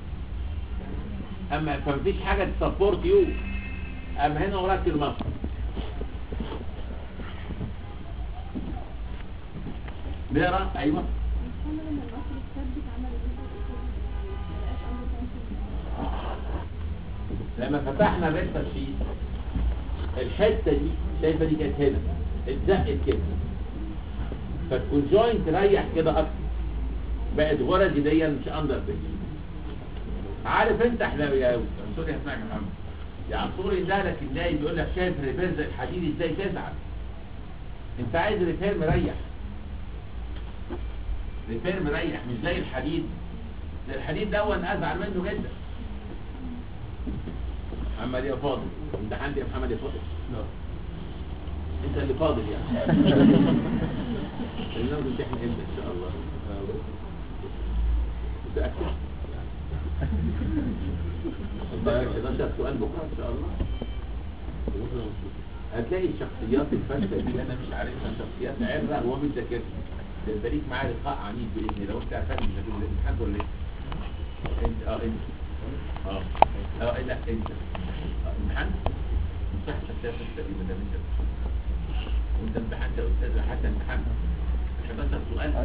اما فمفيش حاجه تسبورت يو اما هنا وراك المصر نقرا ايوه لما فتحنا الريكتا شيت الحته دي شايفه دي كانت هنا اتزقت كده فالكونجوينت ريح كده اكتر بقت غرزي دي مش اندر بيج عارف انت احنا يا سوري هسمعك يا محمد يا عصوري ده لك النايم بيقول لك شايف ريبير زي الحديد ازاي تزعل انت عايز ريبير مريح ريبير مريح مش زي الحديد زي الحديد ده ازعل منه جدا محمد يا فاضل امتحنت يا محمد يا فاضل لا انت اللي فاضل يعني خلينا نمتحن امتى ان شاء الله متأكد قدامك 11 سؤال بكره ان شاء الله هتلاقي الشخصيات الفاشله دي اللي انا مش عارفها شخصيات عرة وهو مش ذاكرها ده يبقى ليك معاه لقاء عنيف باذن الله وانت عارف مش هتقول الامتحان ولا ايه؟ انت اه انت اه اه لا انت آه، امتحان صح شخصيات تقريبا ده انت وانت امتحنت يا استاذ حتى امتحان 11 سؤال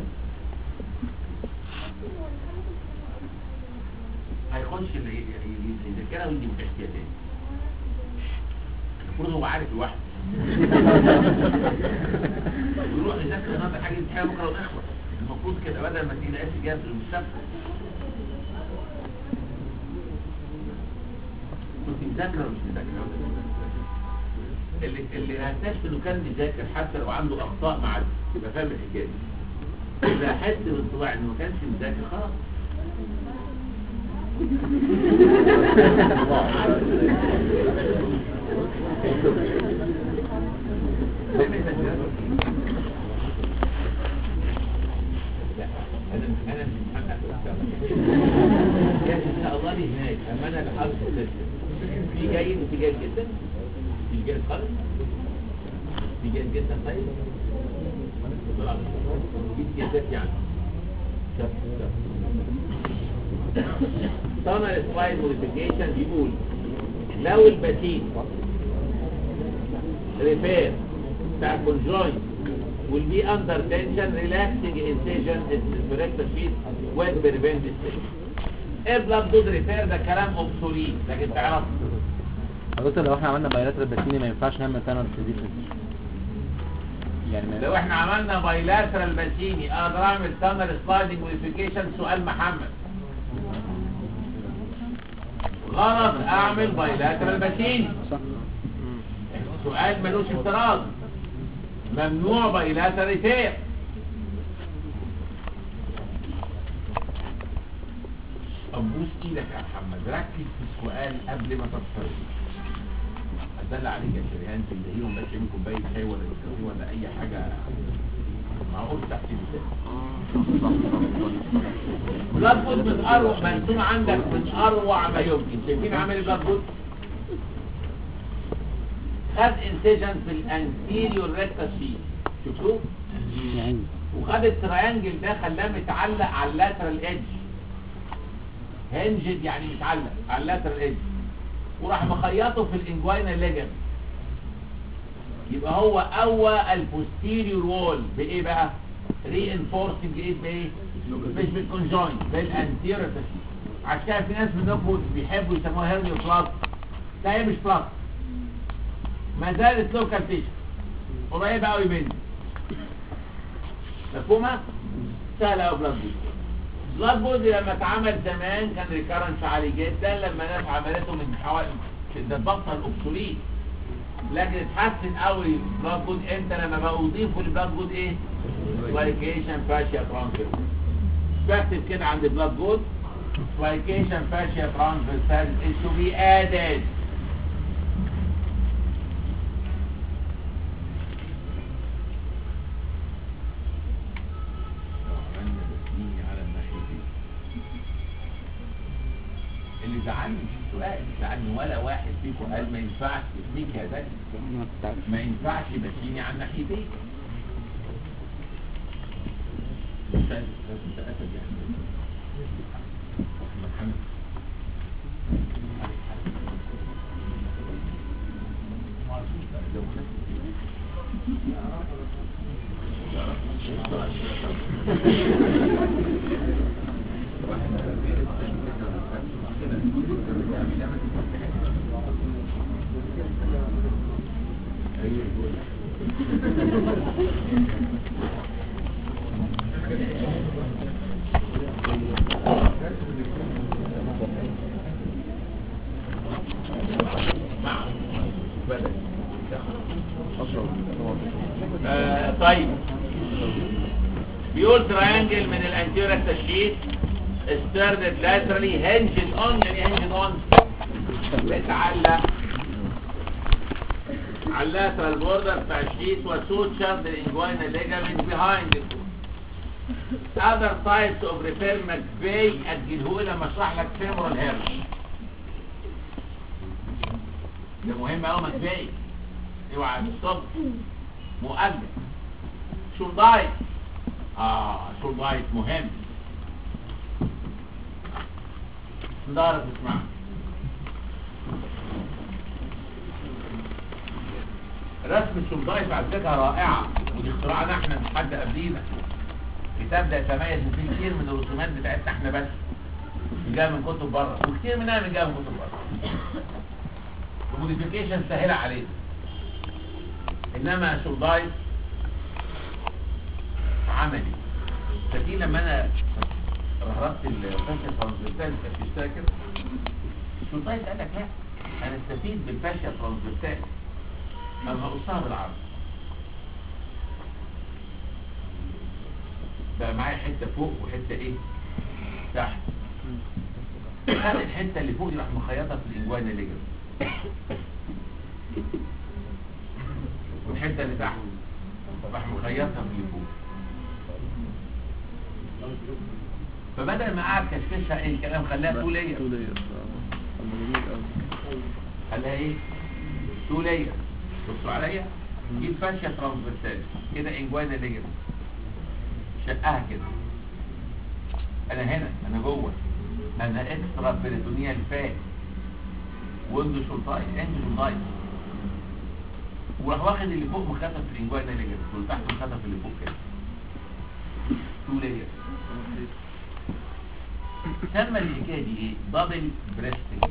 هيخش اللي يذاكرها ويجي مكشفيه تاني المفروض هو عارف لوحده ويروح يذاكر النهارده حاجه امتحان بكره ونخلص المفروض كده بدل ما تيجي قاس جاب المستقبل كنت مذاكره ولا مش مذاكره اللي اللي هتكتشف انه كان بيذاكر حتى لو عنده اخطاء مع يبقى فاهم الحكايه دي اذا حس بالطباع انه ما كانش مذاكر خلاص لا انا انا مش محقق ان شاء الله دي هناك اما انا اللي حاطط السيستم في جيد وفي جيد جدا في جيد خالص في جيد جدا طيب في جيدات يعني شوف شوف طبعا السلايد موديفيكيشن بيقول لو الباتين ريبير بتاع كونجوينت will be under tension relaxing incision is corrected sheet will prevent this ايه بلاد دود ريبير ده كلام اوبسوليت لكن تعرف بص لو احنا عملنا بايلاترال باتيني ما ينفعش نعمل تانر سيديشن يعني ما لو احنا عملنا بايلاترال باتيني اقدر اعمل تانر سلايدنج موديفيكيشن سؤال محمد غلط اعمل بايلاترال باتيني صح سؤال ملوش افتراض ممنوع بايلاترال ريتير ابوس ايدك يا محمد ركز في السؤال قبل ما تفكر ادل عليك يا شريهان تدهيهم بس يعمل كوبايه شاي ولا نسكافيه ولا اي حاجه معقول تحت المثال بلاد بود من اروع مرسوم عندك من اروع ما يمكن شايفين عامل البلاد بود خد انسيجن في الانتيريور ريكتا شيت شفتوه يعني وخد التريانجل ده خلاه متعلق على اللاترال ايدج هنجد يعني متعلق على اللاترال ايدج وراح مخيطه في الانجوينا ليجن يبقى هو قوى البوستيريور وول بايه بقى رينفورسنج ايه بايه مش بالكونجوينت بالانتيريور عشان كده في ناس منكم بيحبوا يسموها هيرنيو بلاس لا هي مش بلاس ما زالت لوكال تيشن قريبه قوي مني مفهومه سهله قوي بلاد بودي بلاد بودي لما اتعمل زمان كان ريكارنس عالي جدا لما ناس عملته من حوالي ده بطل اوبسوليت لكن اتحسن قوي بلاد بود امتى لما بقوا يضيفوا للبلاد بود ايه سلايكيشن فاشيا ترانسفير بكتب كده عند بلاد بود سلايكيشن فاشيا ترانسفير is to be added اللي زعلني في السؤال زعلني ولا واحد فيكم قال ما ينفعش يحميك يا بني انا كنت عارف ما ينفعش ماشيني على الناحيتين مش عارف بس انت اسد يعني أحمد حمد. لو بدأ. آه، طيب بيقول تراينجل من الانتيريور تشيت ستاردد لاترالي هنجد اون يعني هنجد اون بتعلق على اللاترال بوردر بتاع الشيت وسوتشر the inguinal ligament behind it other types of repair McVeigh أجله لما اشرح لك femoral hernia ده مهم قوي مكفايه اوعى تصب مؤجل شولدايت اه شولدايت مهم ندارة تسمع رسم الشولدايت على فكرة رائعة ودي اختراعنا احنا مش حد قبلينا كتاب ده يتميز ان فيه كتير من الرسومات بتاعتنا احنا بس جايه من كتب بره وكتير منها من جايه من كتب بره الموديفيكيشن سهلة علينا انما شولدايت عملي فدي لما انا رهربت الفاشيا ترانسفيرتال مش فاكر شولدايت قال لك لا انا استفيد بالفاشيا ترانسفيرتال اما هقصها بالعرض بقى معايا حته فوق وحته ايه تحت خد الحته اللي فوق دي راح مخيطها في الانجوانا ليجر والحته اللي تحت راح مخيطها في اللي فوق فبدل ما قعد كشكشها ايه الكلام خلاها تو لاير تو لاير طب جميل قوي خلاها ايه تو لاير بصوا عليا جيب فاشيا ترانسفيرسال كده انجوانا ليجر شقها كده انا هنا انا جوه انا اكسترا بيريتونيال فات ويندو شولتايت اند شولتايت وراح واخد اللي فوق مخفف في الانجوانا ليجر واللي تحت مخفف اللي فوق كده تو لاير سمى الحكايه دي ايه دبل بريستنج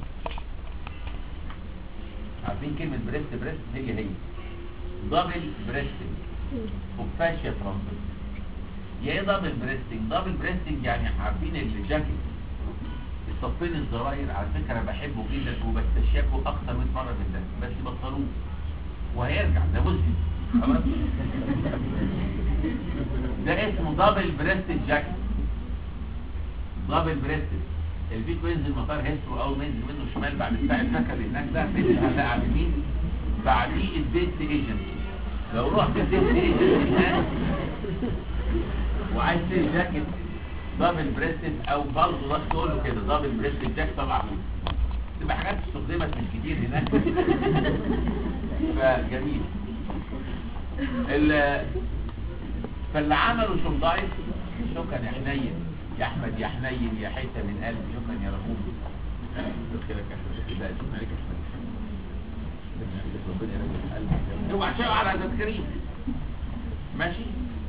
عارفين كلمه بريست بريست هي هي دبل بريستنج وفاشيا ترانسفير يا ايه دبل بريستنج دبل بريستنج يعني عارفين الجاكيت صفين الزراير على فكره بحبه جدا وبستشيكه اكتر من مره من ده بس بطلوه وهيرجع ده مسلم خلاص ده اسمه دبل بريستد جاكيت دبل بريستد البيت بينزل مطار هيسترو اول ما ينزل منه شمال بعد بتاع الفكر اللي هناك ده بينزل على على اليمين بعديه البيت ايجنت لو رحت البيت ايجنت هناك وعايز تشتري جاكيت دبل بريستد او برضه راح تقول له كده دبل بريستد جاكيت طلع فوق تبقى حاجات استخدمت مش كتير هناك فجميل ال فاللي عملوا شمضايف شكرا يا حنين يا احمد يا حنين يا حته من قلبي شكرا يا رغوم دخلك يا احمد لا شكرا عليك يا احمد ربنا يرحمك قلبك اوعى تشاور على عبد الكريم ماشي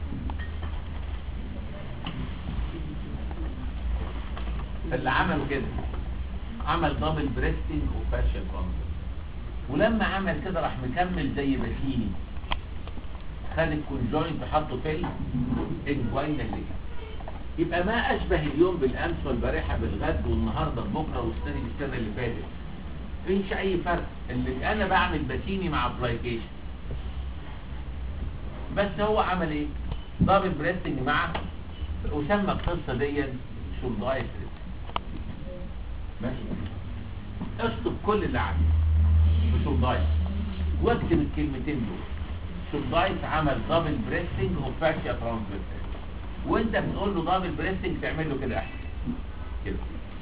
فاللي عملوا كده عمل دبل بريستنج وفاشل كونسل ولما عمل كده راح مكمل زي باتيني خد الكونجوينت حطه في الانجوينا اللي يبقى ما اشبه اليوم بالامس والبارحه بالغد والنهارده بكره والسنه السنه اللي فاتت مفيش اي فرق اللي انا بعمل باتيني مع ابلايكيشن بس هو عمل ايه دبل بريستنج مع وسمى القصه دي شولدايت ماشي اشطب كل اللي عندي بشولدايت واكتب الكلمتين دول شولدايت عمل دبل بريستنج وفاشيا ترانسفيرسال وانت بتقول له دبل بريستنج تعمل له كده احسن كده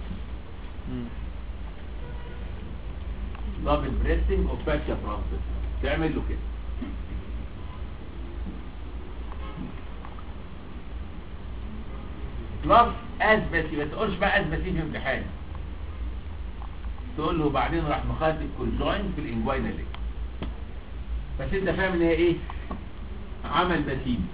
دبل بريستنج وفاشيا ترانسفيرسال تعمل له كده بلس اثبتي ما تقولش بقى اثبتي في امتحان تقول له بعدين راح مخاطب كونجوين في الانجوينا ليك بس انت فاهم ان هي ايه عمل بسيم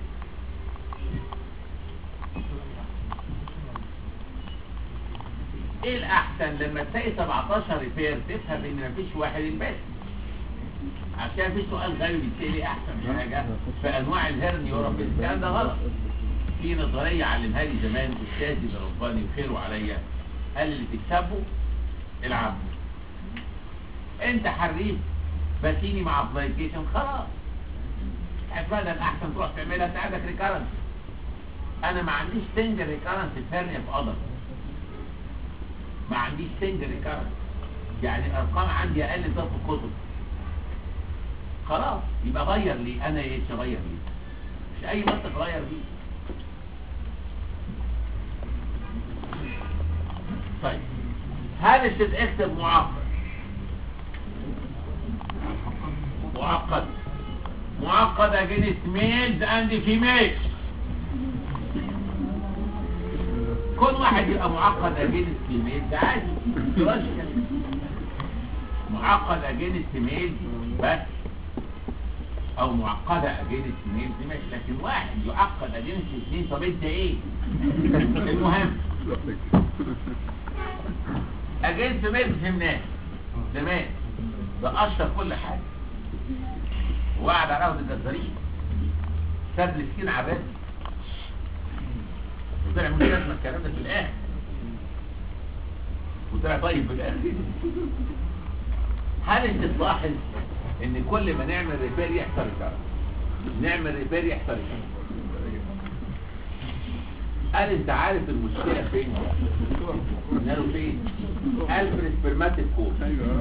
ايه الاحسن لما تلاقي 17 ريبير تفهم ان مفيش واحد البس عشان في سؤال غالي بيتسال ايه احسن حاجه في انواع الهرني ورب الكلام ده غلط في نظريه علمها لي زمان استاذي ده رباني وخيره عليا قال اللي تكسبه العبه انت حريف باتيني مع ابلايكيشن خلاص اتمنى الاحسن تروح تعملها تساعدك ريكارنس انا ما عنديش سنجل ريكارنس الثانيه في قدر ما عنديش سنجل ريكارنس يعني الارقام عندي اقل من ثلاث كتب خلاص يبقى غير لي انا ايش اغير لي مش اي منطق غير لي طيب هل الشيء اكتب معقد معقد معقد against males and females كل واحد يبقى معقد against females ده عادي لوجيكال معقد against males بس او معقدة against males دي ماشي لكن واحد يعقد against اثنين طب انت ايه المهم against males فهمناه زمان ده اشهر كل حاجة وقعد على عهد الجزارين ساب السكين على الرزق وطلع من لازمه الكلام ده في الاخر وطلع طيب في الاخر هل انت تلاحظ ان كل ما نعمل ريبير يحصل ريكارد نعمل ريبير يحصل ريكارد قال انت عارف المشكله فين قالوا فين قال في السبرماتيك كود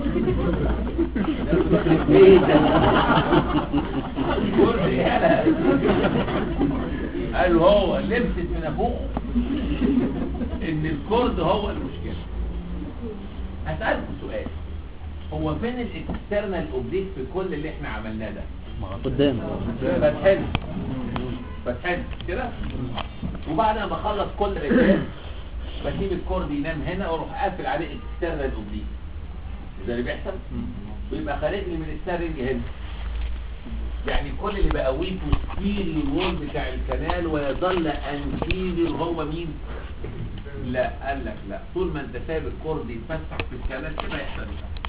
قالوا هو لبست من ابوه ان الكرد هو المشكله هسألكم سؤال هو فين الاكسترنال اوبليك في كل اللي احنا عملناه ده قدام فتحل فتحل كده وبعد ما بخلص كل رجال بسيب الكورد ينام هنا واروح قافل عليه اكسترنال اوبليك ده اللي بيحصل ويبقى خارج لي من السرنج هنا يعني كل اللي بقويه بوستيريور الوول بتاع الكنال ويظل انتيريور هو مين لا قال لك لا طول ما انت سايب الكورد يتفسح في الكنال كده يحصل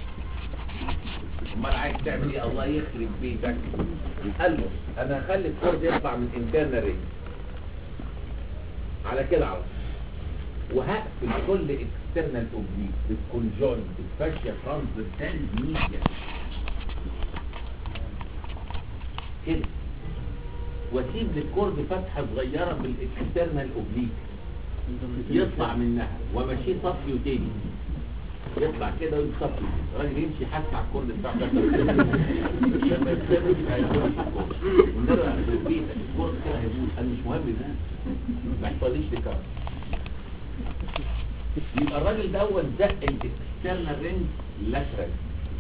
امال عايز تعمل ايه الله يخرب بيتك قال له انا هخلي الكورد يطلع من انترنال رينج على كده على طول وهقفل كل اكسترنال اوبليك بالكونجوينت الفاشيا ترانسفيرسال ميديا كده واسيب للكورد فتحه صغيره بالاكسترنال اوبليك يطلع منها وماشي صفي وتاني يطلع كده ويتصفي الراجل يمشي حتى على الكورد بتاعه ده لما يتسابق هيبوظ الكورد ونرجع للبيت الكورد كده هيبوظ انا مش مهم يبوظ ما يحصليش تكرار يبقى الراجل دوت زق الاكسترنال رينج لاترال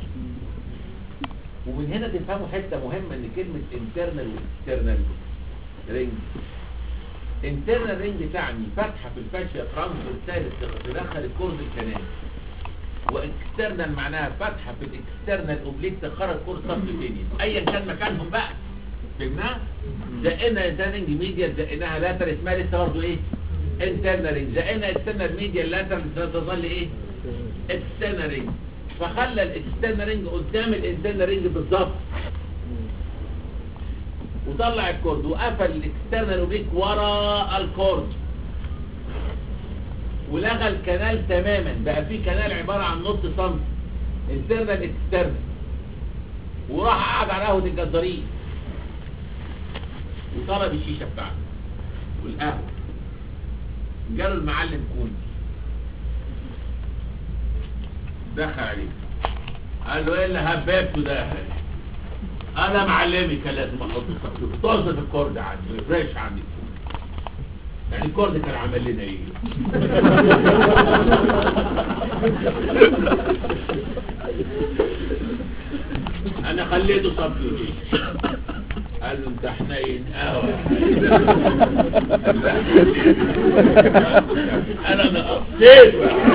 ومن هنا تفهموا حته مهمه ان كلمه انترنال واكسترنال رينج انترنال رينج تعني فتحه في الفاشيا ترانسفيرسال تدخل الكورد الكنال واكسترنال معناها فتحه في الاكسترنال اوبليك تخرج كورد صف تاني ايا كان مكانهم بقى فهمناها زقنا انترنال رينج ميديا زقناها لاتر اسمها لسه برضه ايه انترنال رينج زقنا اكسترنال ميديا لاتر تظل ايه اكسترنال رينج فخلى الاكسترنال رينج قدام الانترنال رينج بالظبط وطلع الكورد وقفل الاكسترنال اوبليك ورا الكورد ولغى الكنال تماما بقى في كنال عبارة عن نص سم انترنال اكسترنال وراح قعد على قهوة الجزارين وطلب الشيشة بتاعته والقهوة جاله المعلم كوني دخل عليه قال له ايه اللي هببته ده انا معلمي كان لازم احط طز في الكورد عندي ما يفرقش عندي يعني الكورد كان عمل لنا ايه انا خليته صبي قال له انت حنين قوي انا نقصت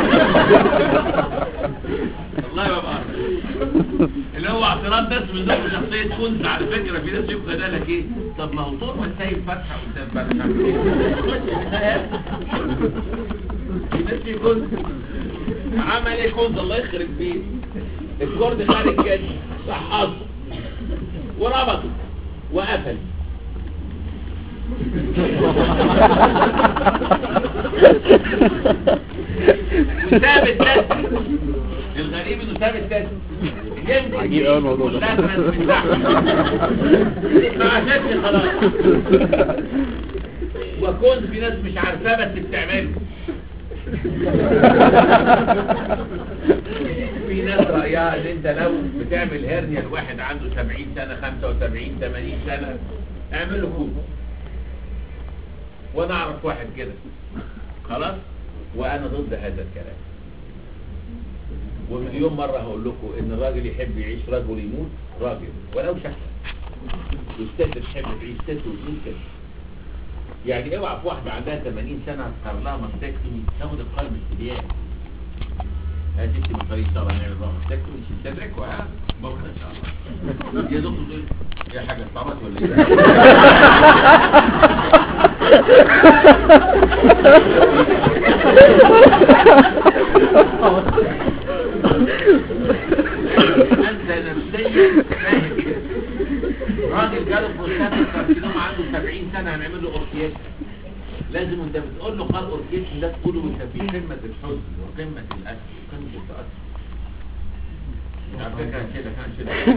والله ما بعرف اللي هو اعتراض ناس من ضمن شخصية كنت على فكرة في ناس يبقى ده لك ايه طب ما هو طول ما سايب فتحة قدام فتحة في ناس في كنت عمل ايه كنت الله يخرب بيه الكورد خارج كده صحصه وربطه وقفل وساب التست الغريب انه ساب التست يمكن عجيب أوي الموضوع ده. كلها تنزل من تحت. ما عشانش خلاص وكنت في ناس مش عارفاه بس بتعمله في ناس رأيها ان انت لو بتعمل هرنيا لواحد عنده 70 سنة 75 80 سنة اعمل له كوب وانا اعرف واحد كده خلاص وانا ضد هذا الكلام ومليون مرة هقول لكم ان الراجل يحب يعيش رجل يموت راجل ولو شخص والست تحب تعيش ست وتموت كده يعني اوعى في واحدة عندها 80 سنة صار لها مستكتومي تاخد القلب استبيان يا ستي من طريق طبعا نعمل بقى مستكتومي مش صدرك وها بكره ان شاء الله يا دكتور تقول يا حاجة اتعرض ولا ايه انت نفسيا فاهم كده راجل جاله بروستات كارسينوم عنده 70 سنه هنعمل له اوركيات لازم انت بتقول له قال اوركيت ده تقول له انت في قمه الحزن وقمه الاسف وقمه التاثر على فكره كده كان كده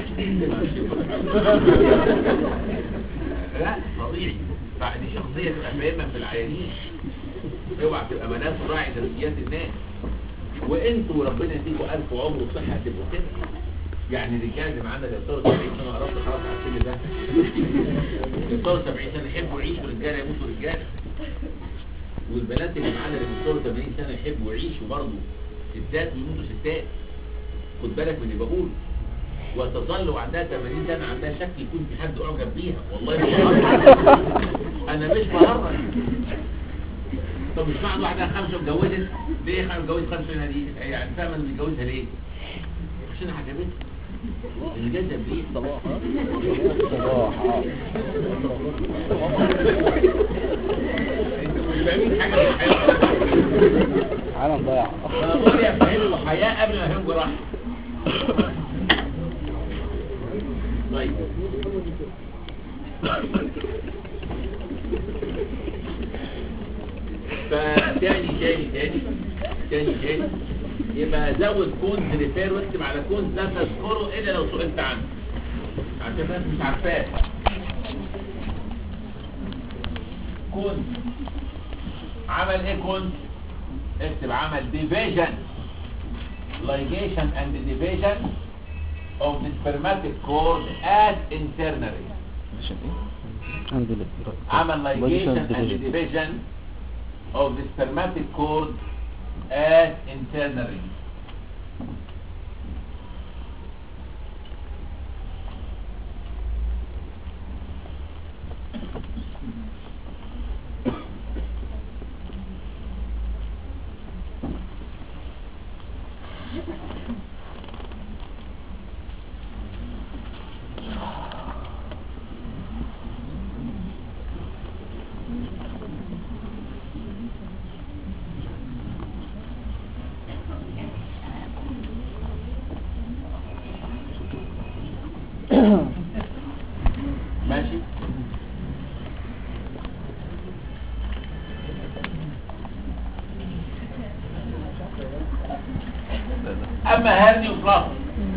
لا طبيعي بعد دي شخصيه تبقى فاهمه في العيانين اوعى تبقى مناس راعي نفسيات الناس وانتوا ربنا يديكم الف عمر وصحه تبقوا كده يعني الرجال اللي معانا اللي بيوصلوا 70 سنه قربت خلاص على السن ده بيوصلوا 70 سنه يحبوا يعيشوا رجاله يموتوا رجاله والبنات اللي معانا اللي بيوصلوا 80 سنه يحبوا يعيشوا برضه ستات ويموتوا ستات خد بالك من اللي بقول وتظل عندها 80 سنه عندها شك يكون في حد اعجب بيها والله مش بهرج انا مش بهرج طب مش معنى واحده خمسه اتجوزت ليه خمسه اتجوزت خمسه هنا دي يعني فاهمه ان متجوزها ليه عشان عجبتها الجذب ليه صباح اه انتوا مش فاهمين حاجه في الحياه عالم ضايع انا بقول يا فاهم الحياه قبل ما افهم جراحه طيب ف تاني تاني تاني تاني تاني يبقى زود كونز ريفير واكتب على كونز لا تذكره الا لو سئلت عنه عشان الناس مش عارفاه كونز عمل ايه كونز اكتب عمل ديفيجن ligation and division of the spermatic cord at internally عشان ايه؟ الحمد لله عمل ligation and division of the spermatic cord at internally ماشي اما هرني وفلاس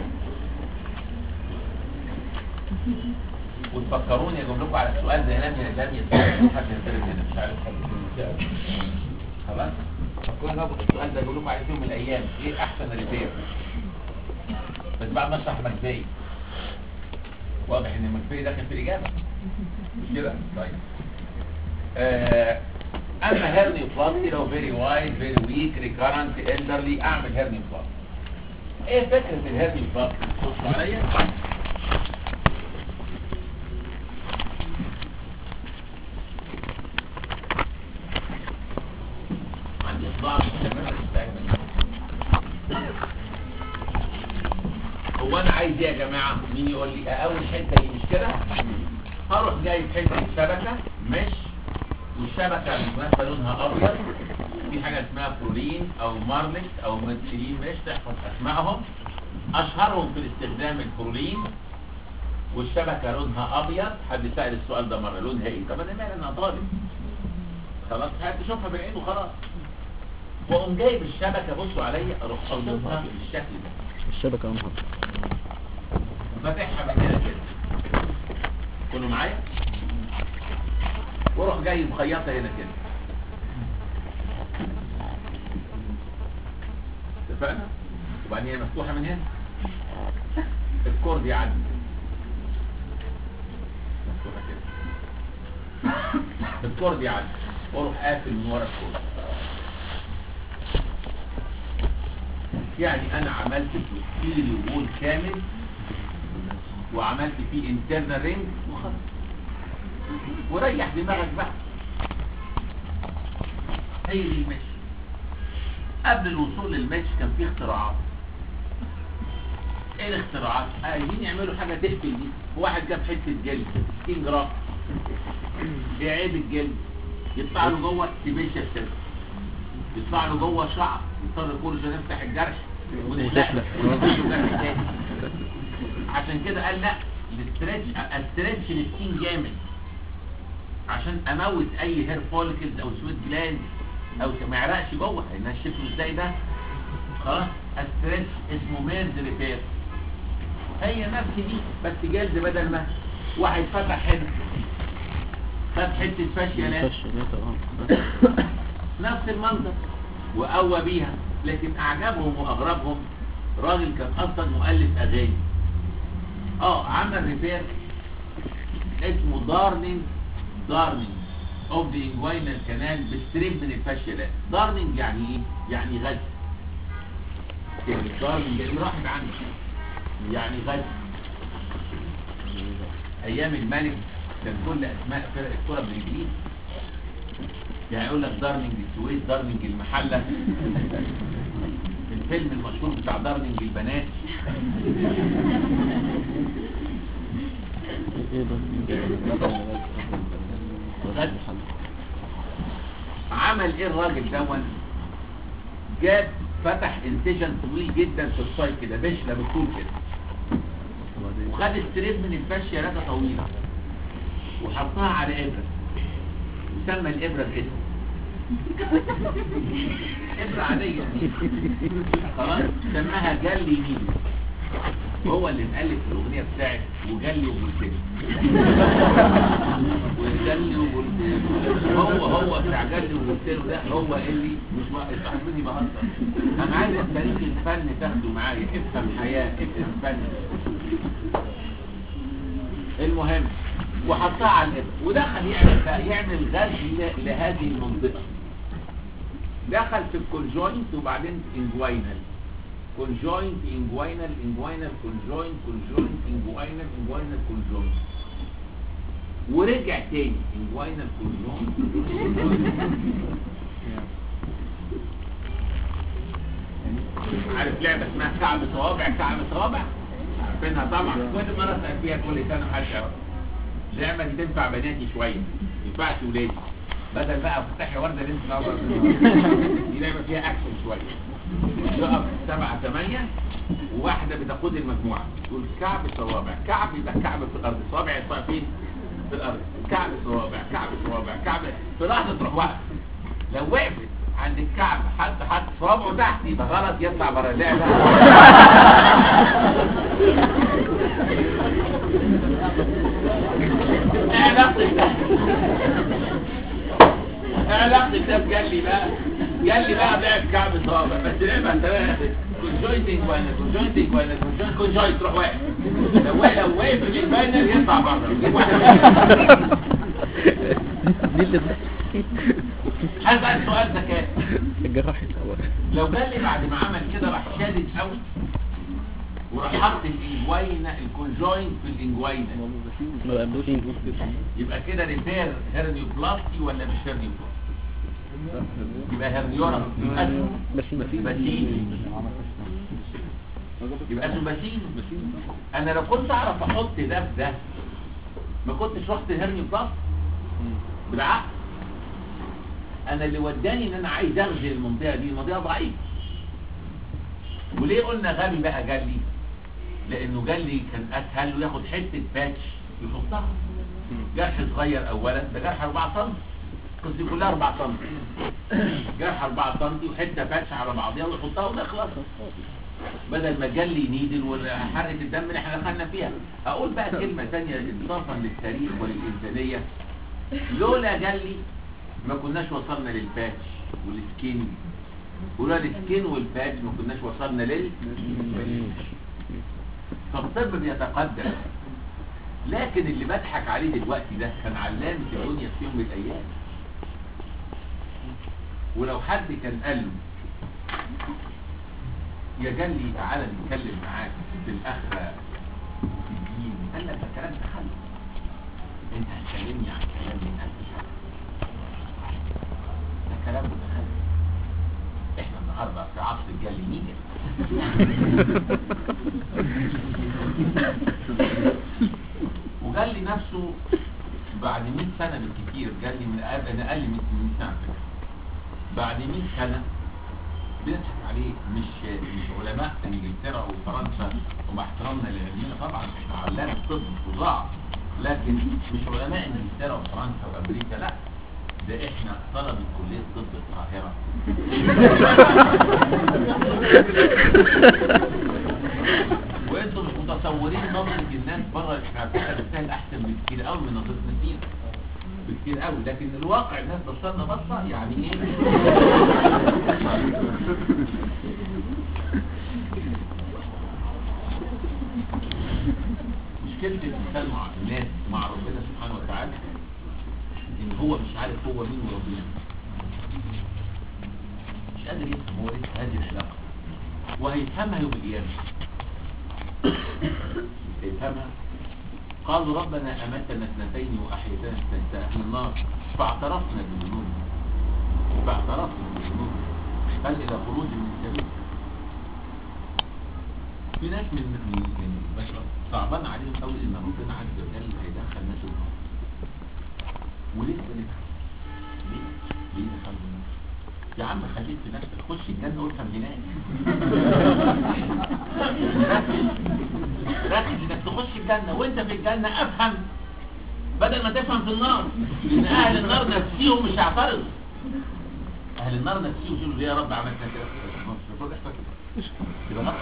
وتفكروني اجيب لكم على السؤال ده لم لم يتفرج حد يعترف هنا مش عارف خلاص فكروني اجيب السؤال ده اجيب لكم عليه في يوم من الايام ايه احسن ريبير بس بعد ما اشرح مكفي واضح ان المكفي داخل في الاجابه مش كده طيب آه اما هيرني بلاستي لو فيري وايد فيري ويك ريكارنت elderly اعمل هيرني بلاستي ايه فكره الهيرني بلاستي بصوا عليا عندي صداع مستمر مستعجل. هو انا عايز ايه يا جماعه مين يقول لي اول حته دي مش كده هروح جايب حته شبكه مش والشبكه بالمناسبه لونها ابيض في حاجه اسمها برولين او مارلكس او ميثيلين مش تحفظ اسمائهم اشهرهم في الاستخدام البرولين والشبكه لونها ابيض حد سال السؤال ده مره لونها ايه طب انا مالي انا طالب خلاص هتشوفها بالعين وخلاص واقوم جايب الشبكه بصوا عليا اروح اربطها بالشكل ده الشبكة انهار فاتحها من هنا كده كله معايا واروح جاي مخيطها هنا كده اتفقنا وبعدين هي مفتوحه من هنا الكورد يعدي مفتوحه كده الكورد يعدي واروح قافل من ورا الكورد يعني انا عملت بروسيري وول كامل وعملت فيه انترنال رينج وخلاص وريح دماغك بقى هي دي المش قبل الوصول للماتش كان في اختراعات ايه الاختراعات عايزين يعملوا حاجه تقفل دي واحد جاب حته جلد 60 جرام بيعيب الجلد يطلع له جوه تبيشة سيرك يطلع له جوه شعر يضطر كل شويه نفتح الجرح ونحلق ونعمل له جرح تاني عشان كده قال لا الاسترتش استرتش السكين جامد عشان اموت اي هير فوليكلز او سويت جلاند او ما يعرقش جوه هينشفه ازاي ده خلاص استرتش اسمه ميرز ريبير هي نفس دي بس جلد بدل ما واحد فتح هنا خد حته فاشيه نفس المنظر وقوى بيها لكن اعجبهم واغربهم راجل كان اصلا مؤلف اغاني اه عمل ريبير اسمه دارنينج دارنينج اوف ذا انجوينال كانال بستريب من الفاشيلات دارنينج يعني ايه يعني غزل يعني دارنينج يعني راحت عني يعني غزل ايام الملك كان كل اسماء فرق الكره بالانجليزي يعني يقول لك دارنينج السويس دارنينج المحله الفيلم المشهور بتاع دارنينج البنات ايه ده غد عمل ايه الراجل دون جاب فتح انسجن طويل جدا في الصيد كده بشله بالطول كده وخد ستريب من الفاشيه لكه طويله وحطها على ابره وسمى الابره كده ابره عاديه خلاص سماها جلي مين هو اللي مؤلف الاغنيه بتاعت وجلي وبولتين وجلي وبولتين هو هو بتاع جلي وبولتين ده هو اللي مش ما- صاحبني بهزر انا عايزك تاريخ الفن تاخده معايا افهم حياه افهم فن المهم وحطها على الابر ودخل يعمل بقى يعمل غزل لهذه المنطقه دخل في الكونجوينت وبعدين انجوينال conjoint inguinal inguinal conjoint conjoint inguinal inguinal conjoint ورجع تاني inguinal conjoint عارف لعبة اسمها كعب صوابع كعب صوابع عارفينها طبعا كل مرة اسأل فيها كل سنة محدش يعرف اللعبة دي تنفع بناتي شوية ما ينفعش ولادي بدل بقى فتحي وردة اللي انت نظر دي لعبة فيها اكشن شوية يقف سبعة ثمانية وواحدة بتقود المجموعة تقول كعب صوابع كعب يبقى كعب في الأرض صوابع يطلع فين؟ في الأرض كعب صوابع كعب صوابع كعب في لحظة تروح واقف لو وقفت عند الكعب حد حط صوابعه تحت يبقى غلط يطلع بره اللعبة ايه علاقة ده؟ ايه علاقة ده بجلي بقى؟ جلي بقى لعب كعب صوابع بس لعبة تمام كونجوينتنج فاينل كونجوينتنج فاينل كونجوينت كونجوينت تروح واقف لو لو وقف في الفاينل يطلع بره يجيب واحد دي اللي هسأل سؤال ذكاء الجراح يصور لو قال لي بعد ما عمل كده راح شادد قوي وراح حط الانجوينا الكونجوينت في الانجوينا ما بقابلوش يبقى كده ريبير هيرنيوبلاستي ولا مش هيرنيوبلاستي يبقى هيرنيورا يبقى اسمه بس بسيل يبقى اسمه بسيل انا لو كنت اعرف احط ده في ده ما كنتش رحت هيرنيوبلاستي بالعقل انا اللي وداني ان انا عايز اغزل المنطقه دي المنطقه ضعيفه وليه قلنا غبي بقى جلي لانه جلي كان اسهل له ياخد حته باتش يحطها جرح صغير اولا ده جرح 4 سم قصدي كلها 4 سم جرح 4 سم وحته باتش على بعضيها ويحطها ونخلص بدل ما جلي نيدل وحرقه الدم اللي احنا دخلنا فيها اقول بقى كلمه ثانيه انصافا للتاريخ وللانسانيه لولا جلي ما كناش وصلنا للباتش والسكين ولولا السكين والباتش ما كناش وصلنا لل فالطب بيتقدم لكن اللي بضحك عليه دلوقتي ده كان علامة الدنيا في يوم من الأيام ولو حد كان قال له يا جلي تعالى نتكلم معاك في الآخرة في الدين قال لك ده كلام تخلف انت هتكلمني عن كلام من ألف سنة ده كلام متخلف احنا النهارده في عصر الجلي نيجي وقال لي نفسه بعد 100 سنة بالكثير قال لي من أقل أنا أقل من 100 سنة على فكرة. بعد 100 سنة بنضحك عليه مش مش علماء انجلترا وفرنسا ومع احترامنا لعلمنا طبعا احنا علام الطب فظاع لكن مش علماء انجلترا وفرنسا وامريكا لا ده احنا طلبة كلية طب القاهرة وانتم مش متصورين نظرة الناس بره احنا على فكرة بتسهل احسن بكتير قوي من نظرتنا فينا بكتير قوي لكن الواقع الناس بصلنا بصة يعني ايه مشكلة الإنسان مع الناس مع ربنا سبحانه وتعالى إن هو مش عارف هو مين وربنا مش قادر يفهم هو لسه هذه العلاقة وهيفهمها يوم القيامة هيفهمها قالوا ربنا أمتنا اثنتين وأحيتنا اثنتين أهل النار فاعترفنا بذنوبنا فاعترفنا بذنوبنا هل إلى خروج من سبيل في ناس من من من بشر صعبان عليهم قوي ان ربنا عز وجل هيدخل ناس النار ولسه ندخل ليه؟ ليه دخل النار؟ يا عم خليك في نفسك خش الجنة وافهم هناك ركز ركز انك تخش الجنة وانت في الجنة افهم بدل ما تفهم في النار لان اهل النار نفسيهم مش هيعترضوا اهل النار نفسهم يقولوا ليه يا رب عملتنا كده المفروض احنا كده يبقى نار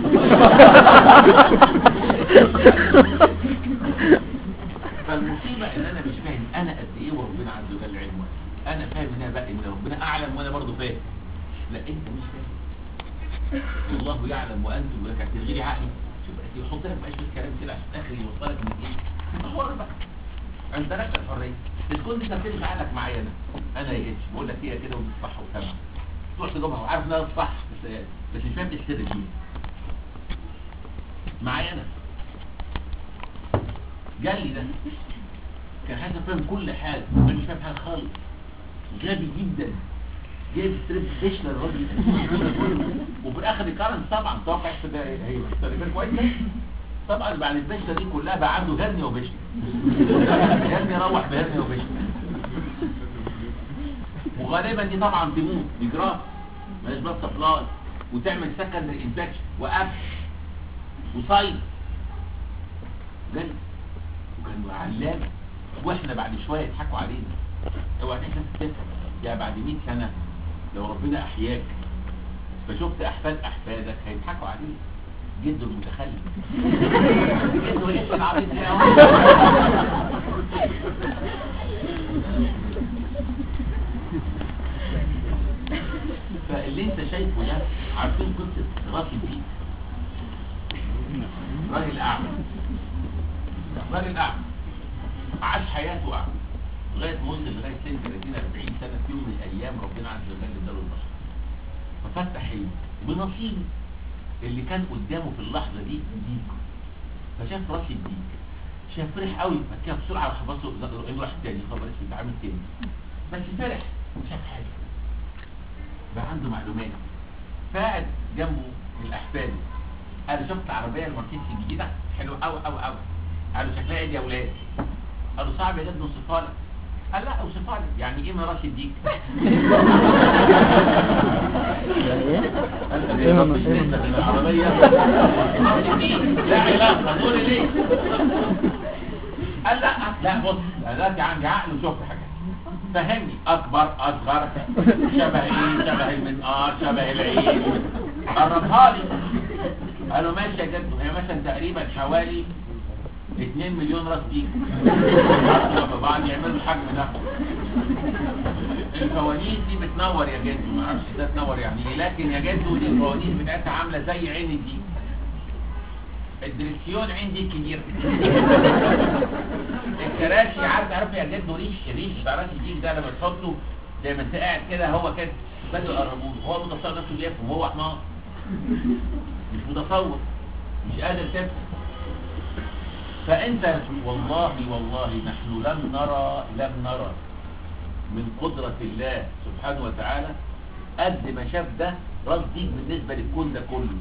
فالمصيبه ان انا مش فاهم انا قد ايه وربنا عز وجل علمه انا فاهم ان انا بقى ان ربنا اعلم وانا برضه فاهم لا انت مش فاهم والله يعلم وانتم لك هتلغي عقلي شوف يحط لك بقى شويه كلام كده عشان اخر يوصلك من ايه انت حر بقى انت لك الحريه تكون انت بتلغي عقلك معايا انا انا يا اتش بقول لك هي كده ودي صح وتمام تروح تجيبها وعارف انها صح بس بس مش فاهم ايه السر فيها معايا انا جالي ده كان حاسس فاهم كل حاجه انا مش فاهم حاجه خالص غبي جدا جايب ستريب فيشنر الراجل وفي الاخر يقارن طبعا توقع ده هي تقريبا كويسه طبعا بعد الفيشنر دي كلها بقى عنده هرني وفيشنر هرني يروح بهرني وفيشنر وغالبا دي طبعا تموت دي جراف مالهاش بلاد سبلاي وتعمل سكندري انفكشن وقفل وصيد جاي وكانوا علامه واحنا بعد شويه يضحكوا علينا اوعى تحس تفهم يعني بعد 100 سنه لو ربنا احياك فشفت احفاد احفادك هيضحكوا عليك جده المتخلف جده ايه العبيط ده يا فاللي انت شايفه ده عارفين قصه راس الدين راجل اعمى راجل اعمى عاش حياته اعمى لغايه ما وصل لغايه سن 30 40 سنه في يوم من الايام ربنا عز وجل اداله البصر ففتح عينه بنصيبه اللي كان قدامه في اللحظه دي ديك فشاف راس الديك شاف فرح قوي فكده بسرعه راح بصوا انه راح تاني خبر اسمه بيتعامل تاني بس فرح وشاف حاجه بقى عنده معلومات فقعد جنبه من احفاده قال له شفت العربيه المرسيدس الجديده حلوه قوي قوي قوي قال له شكلها ايه يا اولاد قال له صعب يا جد اوصفها لك قال لا اوصفها لك يعني ايه مراس الديك قال ايه مفيش نسبه في العربيه راس الديك لا علاقه دول ليه قال لا لا بص انا دلوقتي عندي عقل وشفت حاجات فهمني اكبر اصغر شبه ايه شبه المنقار شبه العين قربها لي قالوا ماشي يا جد هي مثلا تقريبا حوالي 2 مليون راس ديك في بعض يعملوا الحجم ده الفوانيس دي بتنور يا جد ما اعرفش ده تنور يعني ايه لكن يا جد ودي الفوانيس بتاعتها عامله زي عين الديك الدريكسيون عندي كبير الكراسي عارف عارف يا جد ريش ريش بتاع راس الديك ده لما تحطه زي ما انت قاعد كده هو كده بدأوا يقربوه هو متصور نفسه بيفهم هو حمار مش متصور مش قادر تفهم فانت والله والله نحن لم نرى لم نرى من قدرة الله سبحانه وتعالى قد ما شاف ده راس ديك بالنسبة للكون ده كله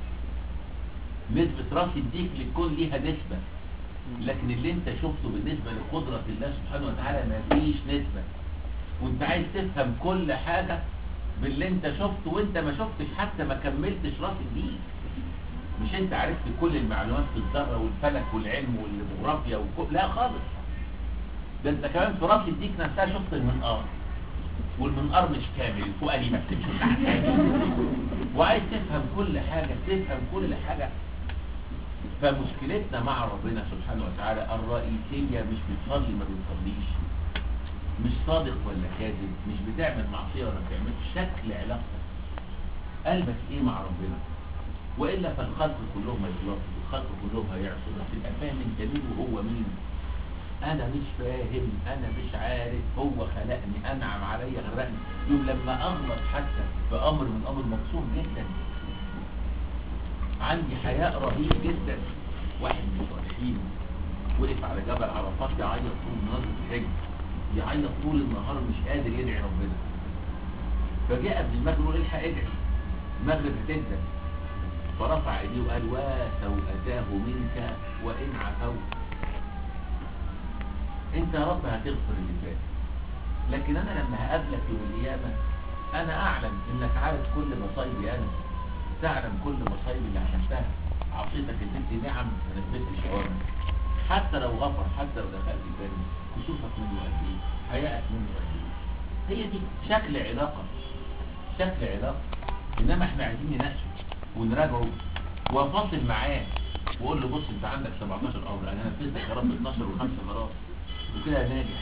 نسبة راس الديك للكون ليها نسبة لكن اللي انت شفته بالنسبة لقدرة الله سبحانه وتعالى ما فيش نسبة وانت عايز تفهم كل حاجة باللي انت شفته وانت ما شفتش حتى ما كملتش راس الديك مش انت عرفت كل المعلومات في الذره والفلك والعلم والجغرافيا وكل لا خالص ده انت كمان في راس الديك نفسها شفت المنقار والمنقار مش كامل الفوقاني بس مش تحت وعايز تفهم كل حاجه تفهم كل حاجه فمشكلتنا مع ربنا سبحانه وتعالى الرئيسيه مش بتصلي ما بتصليش مش صادق ولا كاذب مش بتعمل معصيه ولا بتعملش شكل علاقتك قلبك ايه مع ربنا والا فالخلق كلهم هيغلطوا الخلق كلهم هيعصوا بس تبقى فاهم انت مين وهو مين انا مش فاهم انا مش عارف هو خلقني انعم عليا غرقني يوم لما اغلط حتى في امر من امر مقصود جدا عندي حياء رهيب جدا واحد من الصالحين وقف على جبل عرفات يعيط طول مناظر الحج يعيط طول النهار مش قادر يدعي ربنا فجاء قبل المغرب يقول الحق ادعي المغرب هتبدا فرفع ايديه وقال وسوءتاه منك وان عفوت انت يا رب هتغفر اللي فات لكن انا لما هقابلك يوم القيامه انا اعلم انك عارف كل مصايبي انا تعلم كل مصايب اللي عملتها عصيتك اديت نعم ما نفذتش اوامرك حتى لو غفر حتى لو دخلت الجنه كسوفك منه قد ايه حياءك منه قد ايه هي دي شكل علاقه شكل علاقه انما احنا عايزين نناقشه ونراجعه وافاصل معاه واقول له بص انت عندك 17 امر انا نفذت قرار ب 12 و5 خلاص وكده ناجح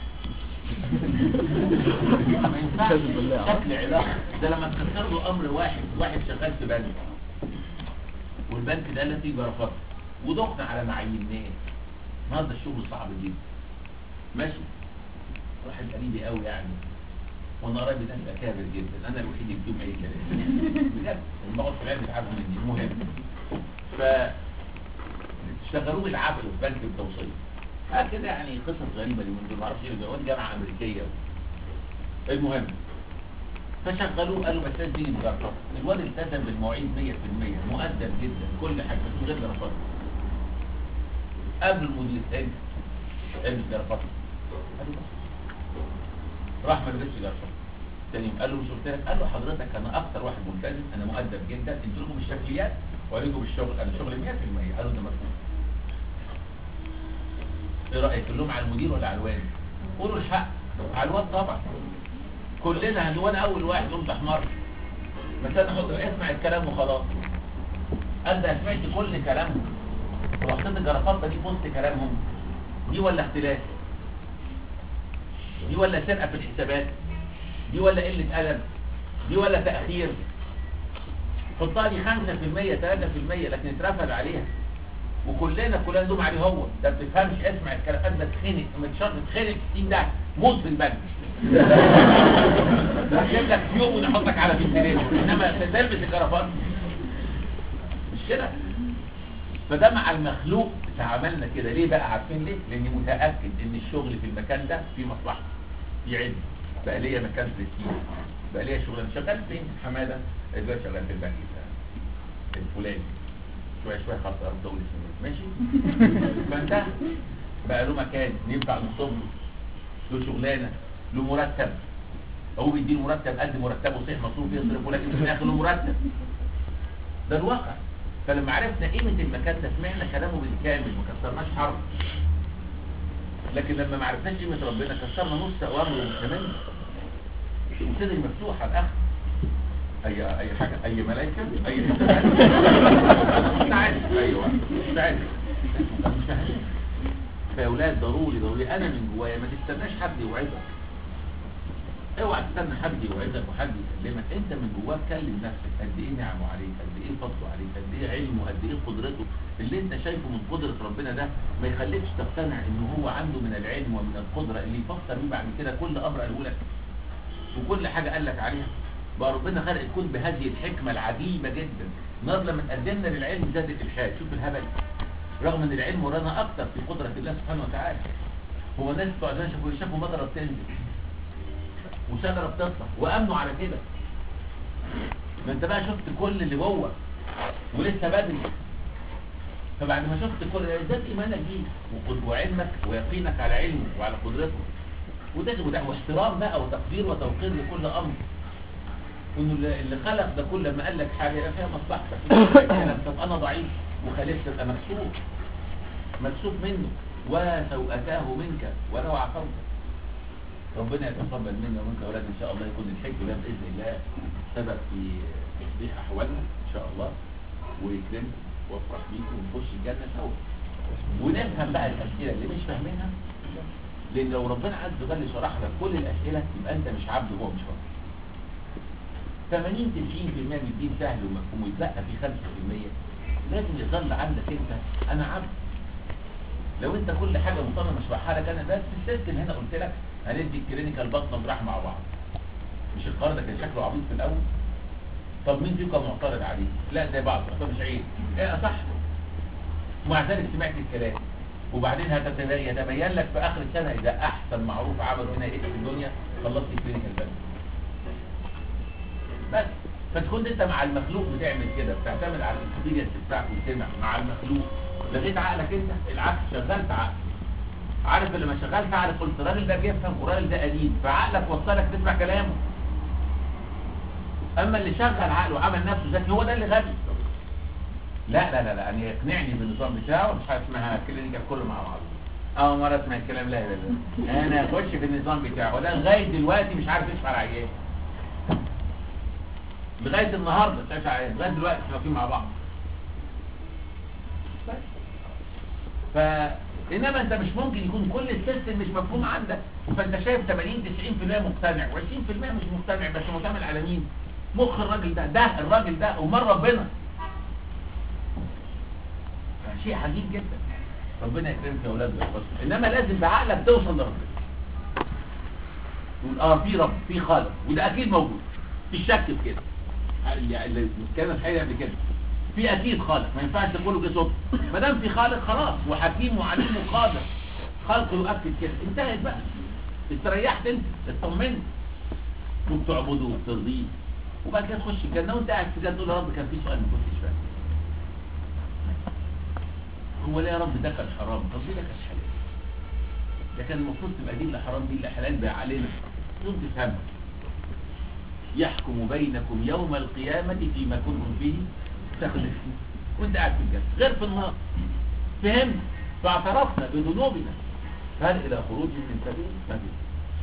ما ينفعش شكل علاقه ده لما تكسر له امر واحد واحد شغال في بنك والبنك ده لا فيه جرافات ودخنا على ما عيناه النهارده الشغل صعب جدا ماشي واحد قريبي قوي يعني وانا قرايبي ده اكابر جدا انا الوحيد اللي فيهم اي كلام بجد لما بقعد في العيادة بيتعبوا مني المهم ف اشتغلوه بالعافيه في بنك التوصيل حاجه كده يعني قصص غريبه اللي من دول ما اعرفش ايه ده ودي جامعه امريكيه المهم فشغلوه قالوا بس لازم تيجي تجرب الواد التزم بالمواعيد 100% مؤدب جدا كل حاجه بس من غير جرافات قبل المدير تاني قبل جرافات راح ما درسش جرافات تاني يوم قال له مش قلت لك قال له حضرتك انا اكتر واحد ملتزم انا مؤدب جدا انتوا لكم الشكليات وعليكم الشغل انا شغلي 100% قالوا ده مرفوض ايه رايك تقول لهم على المدير ولا على الواد قولوا الحق على الواد طبعا كلنا هن وانا اول واحد قمت احمر بس انا حط اسمع الكلام وخلاص قال ده سمعت كل كلامهم وحطيت الجرافطه دي في وسط كلامهم دي ولا اختلاف دي ولا سرقه في الحسابات دي ولا قله ادب دي ولا تاخير حطها لي 5% 3% لكن اترفض عليها وكلنا كلنا ندوم عليه هو ده ما بتفهمش اسمع الكلام قد ما اتخنق متشرط اتخنق في التيم ده موت في البنك هجيب لك يوم ونحطك على فنترين انما تلبس الكرافات مش كده فده مع المخلوق تعاملنا كده ليه بقى عارفين ليه لاني متاكد ان الشغل في المكان ده فيه مصلحه يعد بقى ليا مكان برستيج بقى ليا شغل شغال فين حماده دلوقتي شغال في البنك ده الفلاني شويه شويه خلاص ارد اقول اسمه ماشي فانت بقى له مكان ينفع نصبه له شغلانه له مرتب هو بيديله مرتب قد مرتبه صحيح مصروف يصرف ولكن في الاخر له مرتب ده الواقع فلما عرفنا قيمه المكان ده سمعنا كلامه بالكامل ما كسرناش حرف لكن لما ما عرفناش قيمه ربنا كسرنا نص اوامره كمان وصدري مفتوح على الاخر اي اي حاجه اي ملائكه اي حسابات مش عارف ايوه مش عارف مش فاهم فيا اولاد ضروري ضروري انا من جوايا ما تستناش حد يوعظك اوعى تستنى حد يوعظك وحد يكلمك انت من جواك كلم نفسك قد ايه نعمه عليك قد ايه فضله عليك قد ايه علمه قد ايه قدرته اللي انت شايفه من قدره ربنا ده ما يخليكش تقتنع ان هو عنده من العلم ومن القدره اللي يفسر بيه بعد كده كل امر قاله لك وكل حاجه قال لك عليها بقى ربنا خلق الكون بهذه الحكمه العجيبه جدا النار لما تقدمنا للعلم زادت الحال شوف الهبل رغم ان العلم ورانا اكتر في قدره الله سبحانه وتعالى هو الناس بتوع زمان شافوا شافوا مطره بتنزل وشجره بتطلع وامنوا على كده ما انت بقى شفت كل اللي جوه ولسه بدري فبعد ما شفت كل ده زاد ايمانك بيه وقد- وعلمك ويقينك على علمه وعلى قدرته وده وده واحترام بقى وتقدير وتوقير لكل امر انه اللي اللي خلق ده كل ما قال لك حاجه يبقى فيها مصلحتك طب انا ضعيف وخالفت ابقى مكسوف مكسوف منه وسوءتاه منك ولو عقلت ربنا يتقبل منا ومنك يا اولاد ان شاء الله يكون الحج ده باذن الله سبب في تصليح احوالنا ان شاء الله ويكرمك وافرح بيك ونخش الجنه سوا ونفهم بقى الاسئله اللي مش فاهمينها لان لو ربنا عز وجل شرح لك كل الاسئله يبقى انت مش عبد وهو مش راجل 80 90% من الدين سهل ومفهوم ويتبقى في 5% لازم يظل عندك انت انا عبد لو انت كل حاجه مصمم اشرحها لك انا بس السيستم هنا قلت لك هندي الكلينيكال بطنه وجراحه مع بعض مش القرار ده كان شكله عبيط في الاول طب مين فيكم معترض عليه لا زي بعض طب مش عيب ايه صح ومع ذلك سمعت الكلام وبعدين هتت- يتبين لك في اخر السنه اذا احسن معروف عمل هنا ايه في الدنيا خلصت الكلينيكال بس بس فتكون انت مع المخلوق بتعمل كده بتعتمد على الاكسبيرينس بتاعك وتسمع مع المخلوق لغيت عقلك انت العكس شغلت عقل عارف اللي ما شغلت عقل قلت الراجل ده بيفهم والراجل ده قديم فعقلك وصلك تسمع كلامه اما اللي شغل عقله وعمل نفسه ذكي هو ده اللي غبي لا لا لا لا يعني يقنعني بالنظام بتاعه مش حاجه اسمها كلينيكال كله مع بعض اول مره اسمع الكلام لا لا لا انا اخش في النظام بتاعه ولا لغايه دلوقتي مش عارف يشفع على عيال لغايه النهارده شايف عيان لغايه دلوقتي احنا واقفين مع بعض بس. ف انما انت مش ممكن يكون كل السيستم مش مفهوم عندك فانت شايف 80 90% مقتنع و20% مش مقتنع بس معتمد على مين مخ الراجل ده ده الراجل ده ومن ربنا شيء عجيب جدا ربنا يكرمك يا اولاد ويحفظك انما لازم بعقلك توصل لربنا تقول اه في رب في خالق وده اكيد موجود في شك في كده يعني اللي كان الحقيقه قبل كده في اكيد خالق ما ينفعش تقوله كده ما دام في خالق خلاص وحكيم وعليم وقادر خلقه يؤكد كده انتهت بقى استريحت انت اطمنت وبتعبده وبترضيه وبعد كده تخش الجنه وانت قاعد في الجنه تقول يا رب كان في سؤال ما كنتش فاهم هو ليه يا رب ده كان حرام طب ليه ده كان حلال ده كان المفروض تبقى دي اللي حرام دي اللي حلال بقى علينا تقوم تفهمها يحكم بينكم يوم القيامة فيما كنتم فيه تختلفون وانت قاعد في الجنة غير في النار فهمت فاعترفنا بذنوبنا هل الى خروج من سبيل ما فيه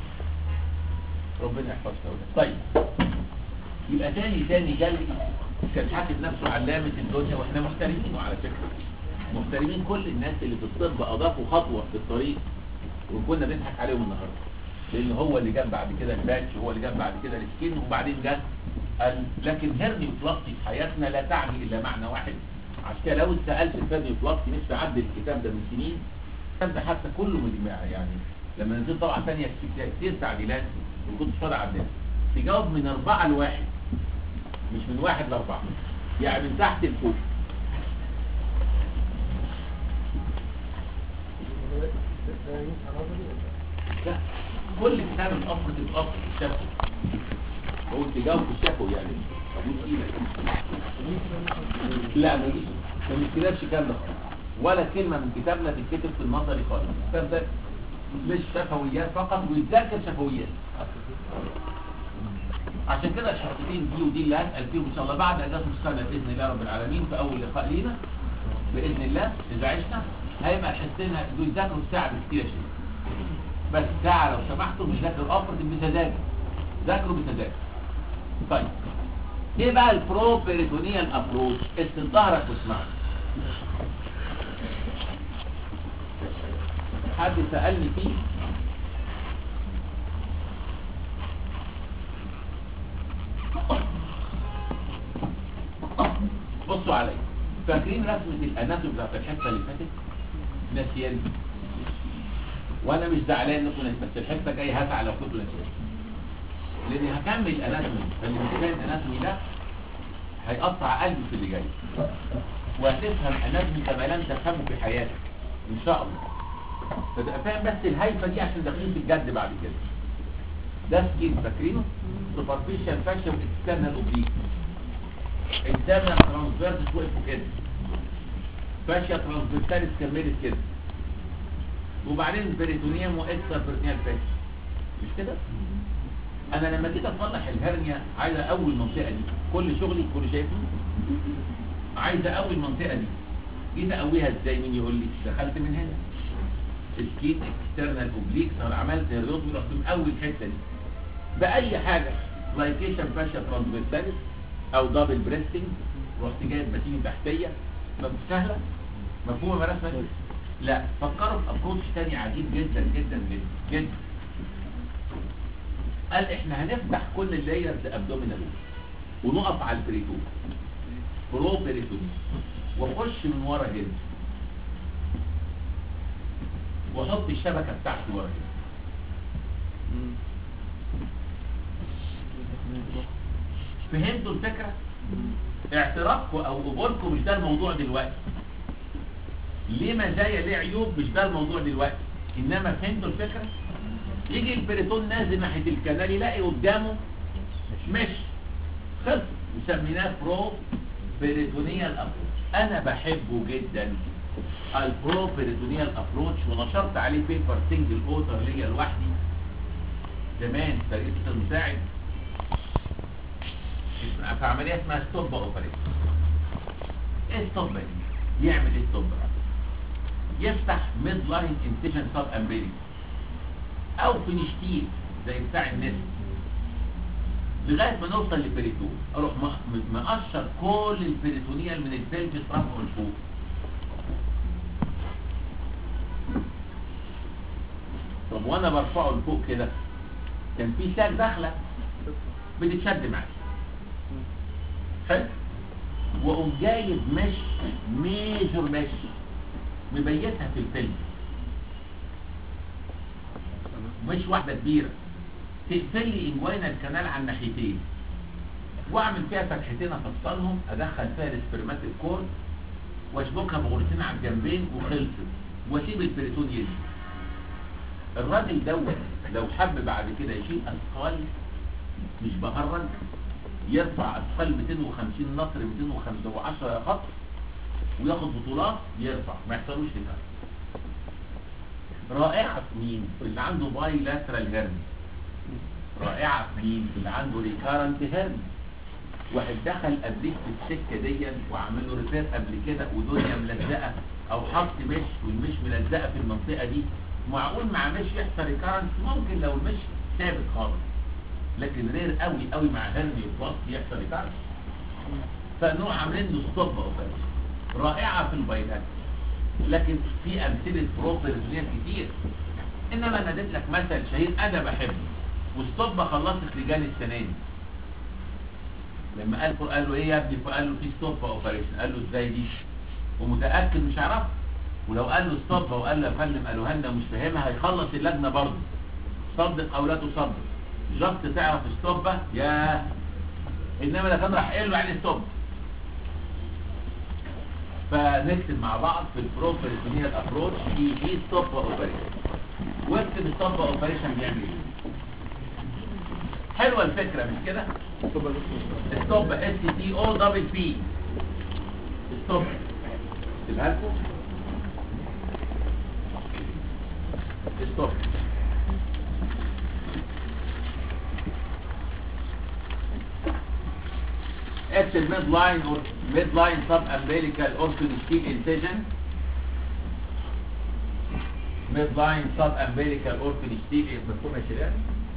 ربنا يحفظنا ولا طيب يبقى تاني تاني جاي كان حاكم نفسه علامة الدنيا واحنا محترمين على فكرة محترمين كل الناس اللي في الطب اضافوا خطوة في الطريق وكنا بنضحك عليهم النهارده لان هو اللي جاب بعد كده الباتش هو اللي جاب بعد كده السكين وبعدين جاب قال لكن هرني بلاستي في حياتنا لا تعني الا معنى واحد عشان كده لو سالت الهرني بلاستي نفسي اعدل الكتاب ده من سنين الكتاب ده حتى كله مجمع يعني لما نزلت طبعا ثانيه كتير تعديلات وكنت فاضي عدلها تجاوب من اربعه لواحد مش من واحد لاربعه يعني من تحت لفوق لا كل كتاب الأفر تبقى الشفوي هو تجاوب في الشفوي يعني دي تقيلة. لا ما يجيش ما بيتكتبش كام ده خالص. ولا كلمة من كتابنا تتكتب في النظري خالص الكتاب ده مش شفويات فقط ويتذاكر شفويات عشان كده الحصتين دي ودي اللي هسأل فيهم إن شاء الله بعد أجازة السنة بإذن الله رب العالمين في أول لقاء لينا بإذن الله إذا عشنا هيبقى الحصتين دول يذاكروا الساعة بكتير شيء بس ساعة لو سمحتوا مش ذاكر أفرد بتذاكر ذاكروا بتذاكر طيب ايه بقى البرو بيريتونيال ابروش استظهرك واسمعك حد سألني فيه بصوا عليا فاكرين رسمة الاناتوم بتاعت الحصة اللي فاتت ناسيان وانا مش زعلان انكم ناسيان بس الحصة جاية هزعل لو كنتوا ناسيان لاني هكمل اناتومي فاللي مش فاهم اناتومي ده هيقطع قلبي في اللي جاي وهتفهم اناتومي كما لم تفهمه في حياتك ان شاء الله فتبقى فاهم بس الهيفه دي عشان داخلين في الجد بعد كده ده سكين فاكرينه سوبرفيشال فاشن واكسترنال اوبليك اكسترنال ترانسفيرس وقفوا كده فاشيا ترانسفيرساليس كملت كده وبعدين بريتونيوم واكسترا بريتونيال فاشيا مش كده انا لما جيت اصلح الهرنيا عايزه اول منطقه دي كل شغلي كل شايفه عايزه اول منطقه دي جيت اقويها ازاي مين يقول لي دخلت من هنا سكين اكسترنال اوبليك انا عملت الرياض رحت مقوي الحته دي باي حاجه لايكيشن فاشيا ترانسفيرساليس او دبل بريستنج رحت جايب متين تحتيه سهله مفهومه يا رسمه لا فكروا في ابروتش تاني عجيب جدا جدا جدا جدا قال احنا هنفتح كل اللايرز ابدومينال ونقف على البريتون برو بريتون واخش من ورا هنا واحط الشبكه بتاعتي ورا هنا فهمتوا الفكره اعترافكم او قبولكم مش ده الموضوع دلوقتي ليه مزايا ليه عيوب مش ده الموضوع دلوقتي انما فهمتوا الفكره يجي البريتون نازل ناحيه الكنال يلاقي قدامه مش خلص وسميناه برو بيريتونيال ابروتش انا بحبه جدا البرو بيريتونيال ابروتش ونشرت عليه بيبر سنجل اوتر ليا لوحدي زمان فريق المساعد في عمليه اسمها ستوب اوبريشن ايه ستوب دي يعمل ايه ستوب يفتح ميد لاين انسيجن سب امبريك او فينشتيل زي بتاع النت لغايه ما نوصل للبريتون اروح م- م- مقشر كل البريتونيال من البلفس رفعه لفوق طب وانا برفعه لفوق كده كان في ساك داخله بتتشد معايا حلو واقوم جايب مش ميجور مش مبيتها في الفيلم مش واحده كبيره تقفل لي انجوينا الكنال على الناحيتين واعمل فيها فتحتين افصلهم ادخل فيها السبرماتيك كورد واشبكها بغرفتين على الجنبين وخلصت واسيب البريتون يجي الراجل دوت لو حب بعد كده يشيل اثقال مش بهرج يرفع اثقال 250 نطر 210 خط وياخد بطولات يرفع ما يحصلوش كده رائعه في مين في اللي عنده باي لاترال هيرن رائعه في مين في اللي عنده ريكارنت هيرن واحد دخل قبليك في السكه دي وعمل له ريبير قبل كده ودنيا ملزقه او حط مش والمش ملزقه في المنطقه دي معقول مع مش يحصل ريكارنت ممكن لو المش ثابت خالص لكن رير قوي قوي مع هرني وباص يحصل ريكارنت فنوع عاملين له ستوب اوبريشن رائعه في البيانات لكن في امثله بروبرزونيات كتير انما انا اديت لك مثل شهير انا بحبه والستوب خلصت لجان السنه دي لما قال قال له ايه يا ابني فقال له في ستوب اوبريشن قال له ازاي دي ومتاكد مش هيعرفها ولو قال له ستوب وقال له يا فندم قالوها لنا مش فاهمها هيخلص اللجنه برضه صدق او لا تصدق جبت تعرف ستوبه يا انما ده كان راح قايل له يعني ستوب فنكتب مع بعض في البروفيشنال ابروتش اي اي ستوب اوبريشن واكتب ستوب اوبريشن بيعمل ايه حلوه الفكره مش كده ستوب اس تي او دبل بي ستوب اكتبها لكم ستوب اكتب ميد لاين اور ميد لاين سب امبيليكال اورثونستيك انسيجن ميد لاين سب امبيليكال اورثونستيك مفهوم يا شباب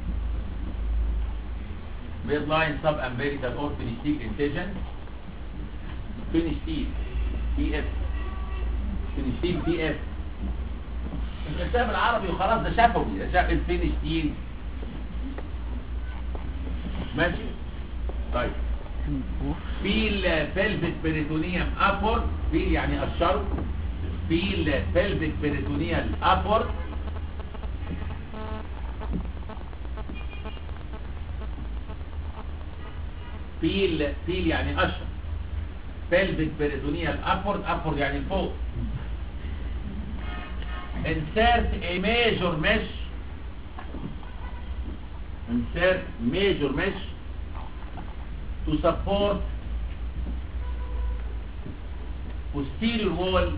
ميد لاين سب امبيليكال اورثونستيك انسيجن فينستيك بي اف فينستيك بي اف الكتاب العربي وخلاص ده شفوي ده شاف الفينستيك ماشي طيب في البلفيك بريتونيوم ابورد في يعني الشرق في البلفيك بريتونيال ابورد في ال في يعني اشهر بلفيك بريتونيال ابورد ابورد يعني فوق insert a major mesh insert major mesh to support posterior wall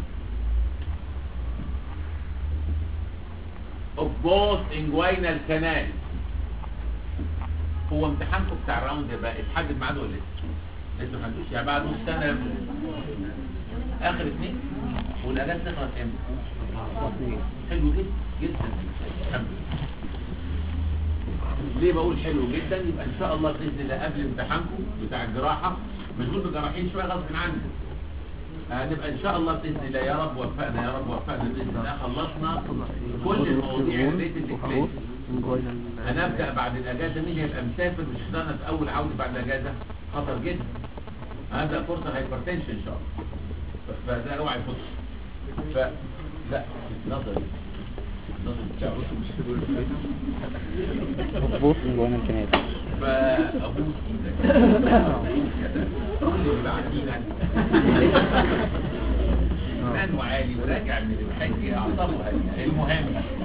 of both inguinal canals هو امتحانكم بتاع الراوند ده بقى اتحدد ميعاده ولا لسه؟ لسه ما حدوش يعني بعد نص سنه اخر اثنين والاجازه تخلص امتى؟ حلو جدا جدا الحمد لله ليه بقول حلو جدا يبقى ان شاء الله باذن الله قبل امتحانكم بتاع الجراحه مشغول بالجراحين شويه غصب عنكم هنبقى ان شاء الله باذن الله يا رب وفقنا يا رب وفقنا باذن الله خلصنا كل المواضيع ريتد كليس هنبدا بعد الاجازه مين هيبقى مسافر مش هنقدر في اول عوده بعد الاجازه خطر جدا هبدا فرصه هايبرتنشن ان شاء الله ف- فده اوعى يفوت ف لا نظري نظري بتاعه مظبوط من جوانا الكنال فابوس ايدك كل اللي بعدينا مان وعالي وراجع من الحج اعصابه هاديه المهم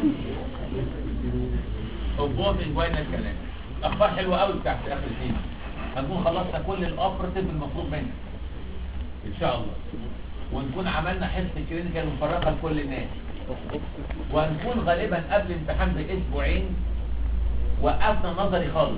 البوت انجوينا الكلام اخبار حلوه قوي بتاعت اخر سنين هنكون خلصنا كل الاوبراتيف المطلوب منا ان شاء الله ونكون عملنا حصه كلينيكال مفرغه لكل الناس وهنكون غالبا قبل امتحان باسبوعين وقفنا نظري خالص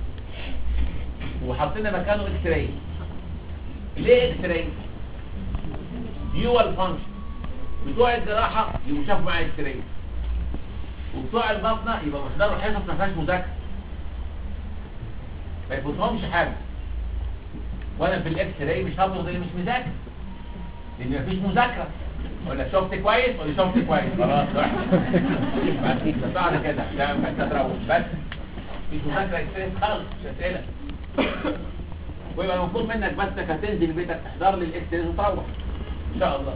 وحطينا مكانه اكس راي ليه اكس راي ديوال فانكشن بتوع الجراحه يبقوا شافوا معايا اكس راي وبتوع البطنه يبقوا بيحضروا حصص ما فيهاش مذاكره ما يفوتهمش حاجه وانا في الاكس راي مش هفرض اللي مش مذاكر لان مفيش مذاكره اقول لك شفت كويس ولا شفت كويس خلاص واحد بس بعد كده لا انت تروح بس مفيش مذاكره اكس راي خالص مش اسئله ويبقى المفروض منك بس انك هتنزل بيتك تحضر لي الاكس راي وتروح ان شاء الله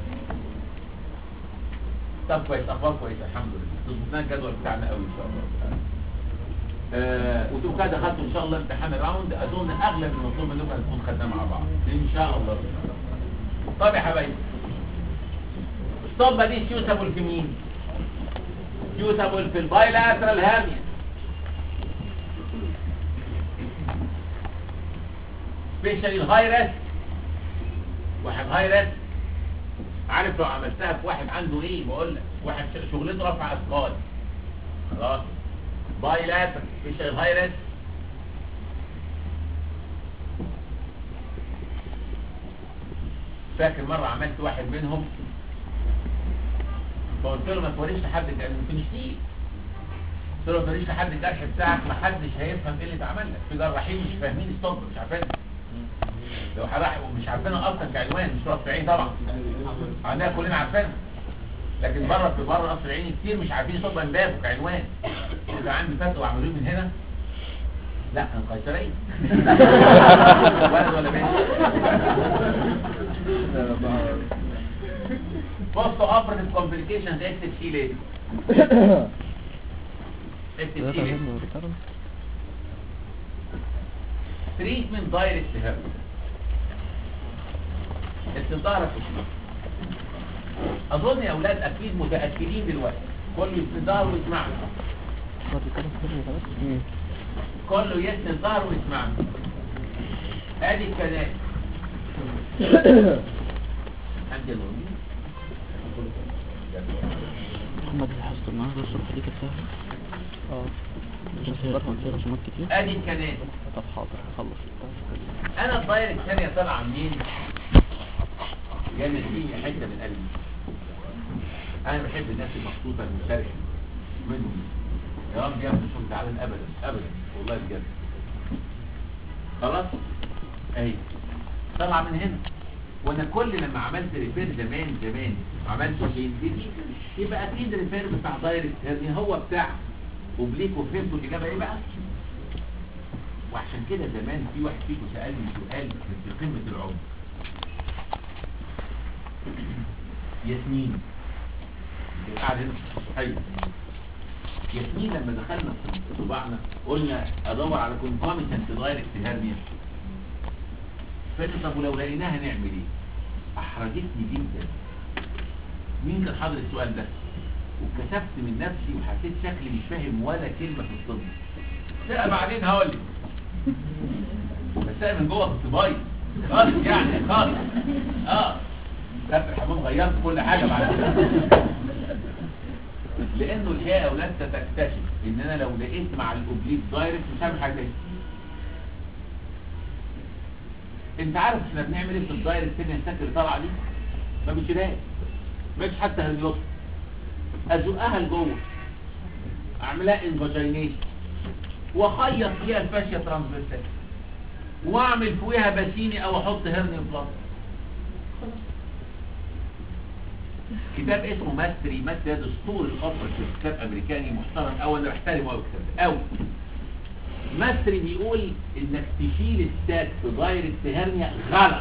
طب كويس اخبار كويسه الحمد لله تظبط لنا الجدول بتاعنا قوي ان شاء الله آه وتبقوا كده دخلتوا ان شاء الله امتحان الراوند اظن اغلب المطلوب منكم هنكون خدناه مع بعض ان شاء الله طب يا حبايبي الصبه دي سيوتابل في مين سيوتابل في البايلاترال هارنيا سبيشالي الهاي ريسك واحد هاي ريسك عارف لو عملتها في واحد عنده ايه بقول لك واحد ش- شغلته رفع اثقال خلاص بايلاتر مش الهايرس فاكر مرة عملت واحد منهم فقلت له ما توريش لحد كان في شديد قلت له ما توريش لحد الجرح بتاعك ما حدش هيفهم ايه اللي اتعمل لك في جراحين مش فاهمين ستوب مش عارفين لو حرق ومش عارفينها اصلا كعنوان مش رأس عين طبعا عندنا كلنا عارفينها لكن بره في بره قصر العيني كتير مش عارفين صوت بابه كعنوان اذا عندي فتوى وعملوه من هنا لا انا قيصريه ولد ولا بنت بصوا اوبريتيف كومبليكيشنز اكتب سي ليه اكتب سي ليه تريتمنت دايركت هيرب استظهارك اسمه اظن يا اولاد اكيد متاكدين دلوقتي كله يسند ظهره ويسمعني كله يسند ظهره ويسمعني ادي الكلام عندي النور محمد الحصة النهارده الصبح دي كانت سهلة اه مش هتبقى فيها رسومات كتير ادي الكلام طب حاضر هخلص انا الدايركت ثانيه طالعه منين جامد فيني حته من قلبي انا بحب الناس المبسوطه المشاركه منهم يا رب يا رب مش متعلم ابدا ابدا والله بجد خلاص اهي طالعه من هنا وانا كل لما عملت ريفير زمان زمان عملت فين دي يبقى اكيد الريفير بتاع دايركت هذه هو بتاع وبليك وفهمتوا الاجابه ايه بقى وعشان كده زمان في واحد فيكم سالني سؤال في قمه العمر ياسمين اللي قاعد هنا في الصحيه ياسمين لما دخلنا في طباعنا قلنا ادور على كونكوميتنت دايركت هيرنيا فقلت طب ولو لقيناها نعمل ايه احرجتني جدا مين كان حاضر السؤال ده وكسفت من نفسي وحسيت شكلي مش فاهم ولا كلمه في الطب لا بعدين هقول لك بس انا من جوه كنت بايظ خالص يعني خالص اه خدت الحمام غيرت كل حاجه بعد كده لانه الحقيقه يا اولاد ستكتشف ان انا لو لقيت مع الاوبليك دايركت مش هعمل حاجه تاني انت عارف احنا بنعمل ايه في الدايركت تاني السكر اللي طالعه دي ما بنشيلهاش مش حتى هرنيوت ازقها لجوه اعملها انفاجينيشن واخيط فيها الفاشيه ترانسفيرسال واعمل فوقها باسيني او احط هرني بلاس كتاب اسمه ماستري ماستري ده دستور الاوبرا كتاب امريكاني محترم قوي انا بحترمه قوي الكتاب ده قوي ماستري بيقول انك تشيل الساك في دايركت هرنيا غلط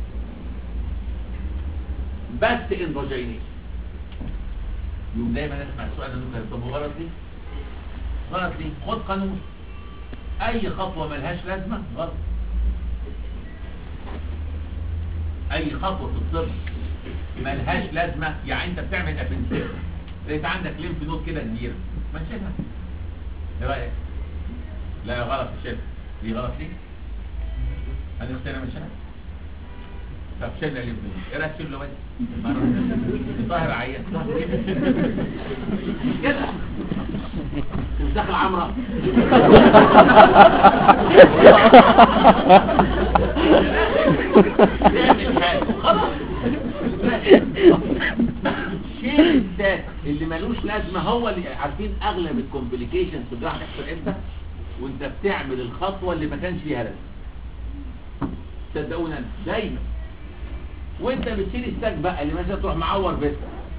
بس انفاجينيشن يوم دايما اسمع السؤال ده نقول طب غلط ليه؟ غلط ليه؟ خد قانون اي خطوه ملهاش لازمه غلط اي خطوه في الطب ملهاش لازمه يعني انت بتعمل ابنسيل لقيت عندك ليمف نود كده كبيره ما تشيلها ايه رايك لا غلط تشيلها دي غلط ليه هنختارها من شنو طب شيلنا الليمف نود ايه رايك تشيل له بس ظاهر عيان ظاهر كده مش كده مش داخل عمره تعمل حاجه وخلاص شيل الساك اللي ملوش لازمه هو اللي عارفين اغلب الكومبليكيشنز في الجراحه تحصل امتى وانت بتعمل الخطوه اللي ما كانش فيها لازمه صدقونا دايما وانت بتشيل الساك بقى اللي مثلا تروح معور بس